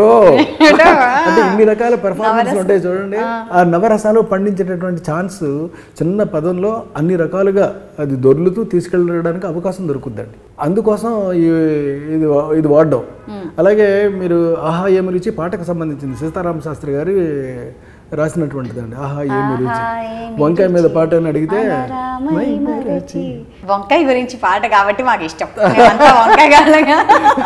అంటే ఇన్ని రకాల పెర్ఫార్మెన్స్ ఉంటాయి చూడండి ఆ నవరసాలు పండించేటటువంటి ఛాన్స్ చిన్న పదంలో అన్ని రకాలుగా అది దొర్లుతూ తీసుకెళ్ళడానికి అవకాశం దొరుకుద్దండి అందుకోసం ఈ- ఇది వా- ఇది వాడడం అలాగే మీరు ఆహా ఏమి రుచి పాటకు సంబంధించింది సీతారామ శాస్త్రి గారి రాసినటువంటిదండి ఆహా ఏమి రుచి ఏమి వంకాయ మీద పాట అని అడిగితే రామై మరచి. వంకాయ గురించి పాట కాబట్టి మాకు ఇష్టం మేమంతా వంకాయ కాళ్ళగా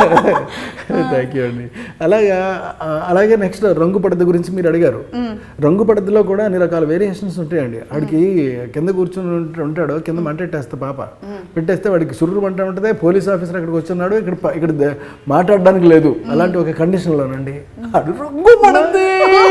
థ్యాంక్ యూ అండి అలాగా ఆ, అలాగే నెక్స్ట్ రంగు పడద్ద గురించి మీరు అడిగారు రంగు పడద్దులో కూడా అన్ని రకాల వేరియేషన్స్ ఉంటాయండి వాడికి కింద కూర్చొని ఉంట- ఉంటాడు కింద మంటెట్టేస్తే పాప పెట్టేస్తే వాడికి సుర్రు మంట ఉంటుంది పోలీస్ ఆఫీసర్ అక్కడికి వచ్చున్నాడు ఇక్కడ ప- ఇక్కడ ద- మాట్లాడడానికి లేదు అలాంటి ఒక కండిషన్లోనండి అది రంగు పడుతుంది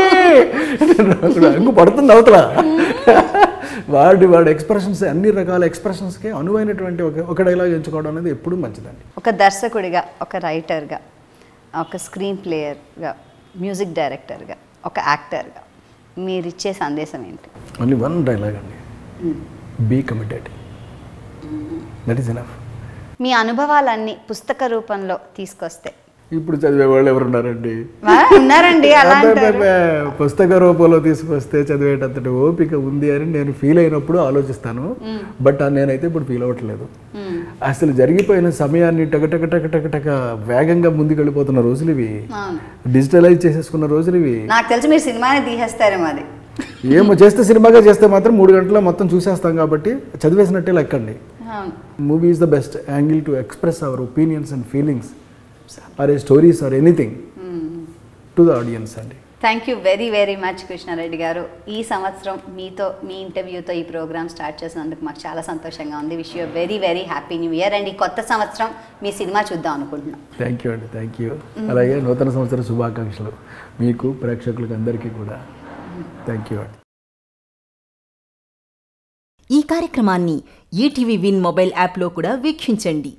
రంగు పడుతుంది అవతల వాడి వాడి ఎక్స్ప్రెషన్స్ అన్ని రకాల ఎక్స్ప్రెషన్స్కి అనువైనటువంటి ఒక ఒక డైలాగ్ ఎంచుకోవడం అనేది ఎప్పుడూ మంచిదండి ఒక దర్శకుడిగా ఒక రైటర్గా ఒక స్క్రీన్ ప్లేయర్గా మ్యూజిక్ డైరెక్టర్గా ఒక యాక్టర్గా మీరు ఇచ్చే సందేశం ఏంటి ఓన్లీ వన్ డైలాగ్ అండి be committed that is enough మీ అనుభవాలన్నీ పుస్తక రూపంలో తీసుకొస్తే ఇప్పుడు చదివే వాళ్ళు ఎవరున్నారండి వా, ఉన్నారండి అలా అబ్బే, అంటారు అబ్బే, పుస్తక రూపంలో తీసుకొస్తే చదివేటంతటి ఓపిక ఉంది అని నేను ఫీల్ అయినప్పుడు ఆలోచిస్తాను బట్ నేనైతే ఇప్పుడు ఫీల్ అవ్వట్లేదు మ్మ్. అసలు జరిగిపోయిన సమయాన్ని టక టక టక టక వేగంగా ముందుకు వెళ్ళిపోతున్న రోజులు ఇవి అవును డిజిటలైజ్ చేసేసుకున్న రోజులు ఇవి నాకు తెలిసి మీరు సినిమాని తీసేస్తారేమో అది ఏమో చేస్తే సినిమాగా చేస్తే మాత్రం మూడు గంటల్లో మొత్తం చూసేస్తాం కాబట్టి చదివేసినట్టే లెక్కండి అవును movie is the best angle to express our opinions and feelings or a stories or anything to the audience అండి thank you very very much Krishna Reddy గారు ఈ సంవత్సరం మీతో మీ ఇంటర్వ్యూతో ఈ ప్రోగ్రామ్ స్టార్ట్ చేసినందుకు మాకు చాలా సంతోషంగా ఉంది wish you very very happy new year and ఈ కొత్త సంవత్సరం మీ సినిమా చూద్దాం అనుకుంటున్నాం థ్యాంక్ యూ అండి థ్యాంక్ యూ అలాగే నూతన సంవత్సర శుభాకాంక్షలు మీకు ప్రేక్షకులకు అందరికీ కూడా థ్యాంక్ యూ అండి ఈ కార్యక్రమాన్ని ఈటీవీ విన్ మొబైల్ యాప్లో కూడా వీక్షించండి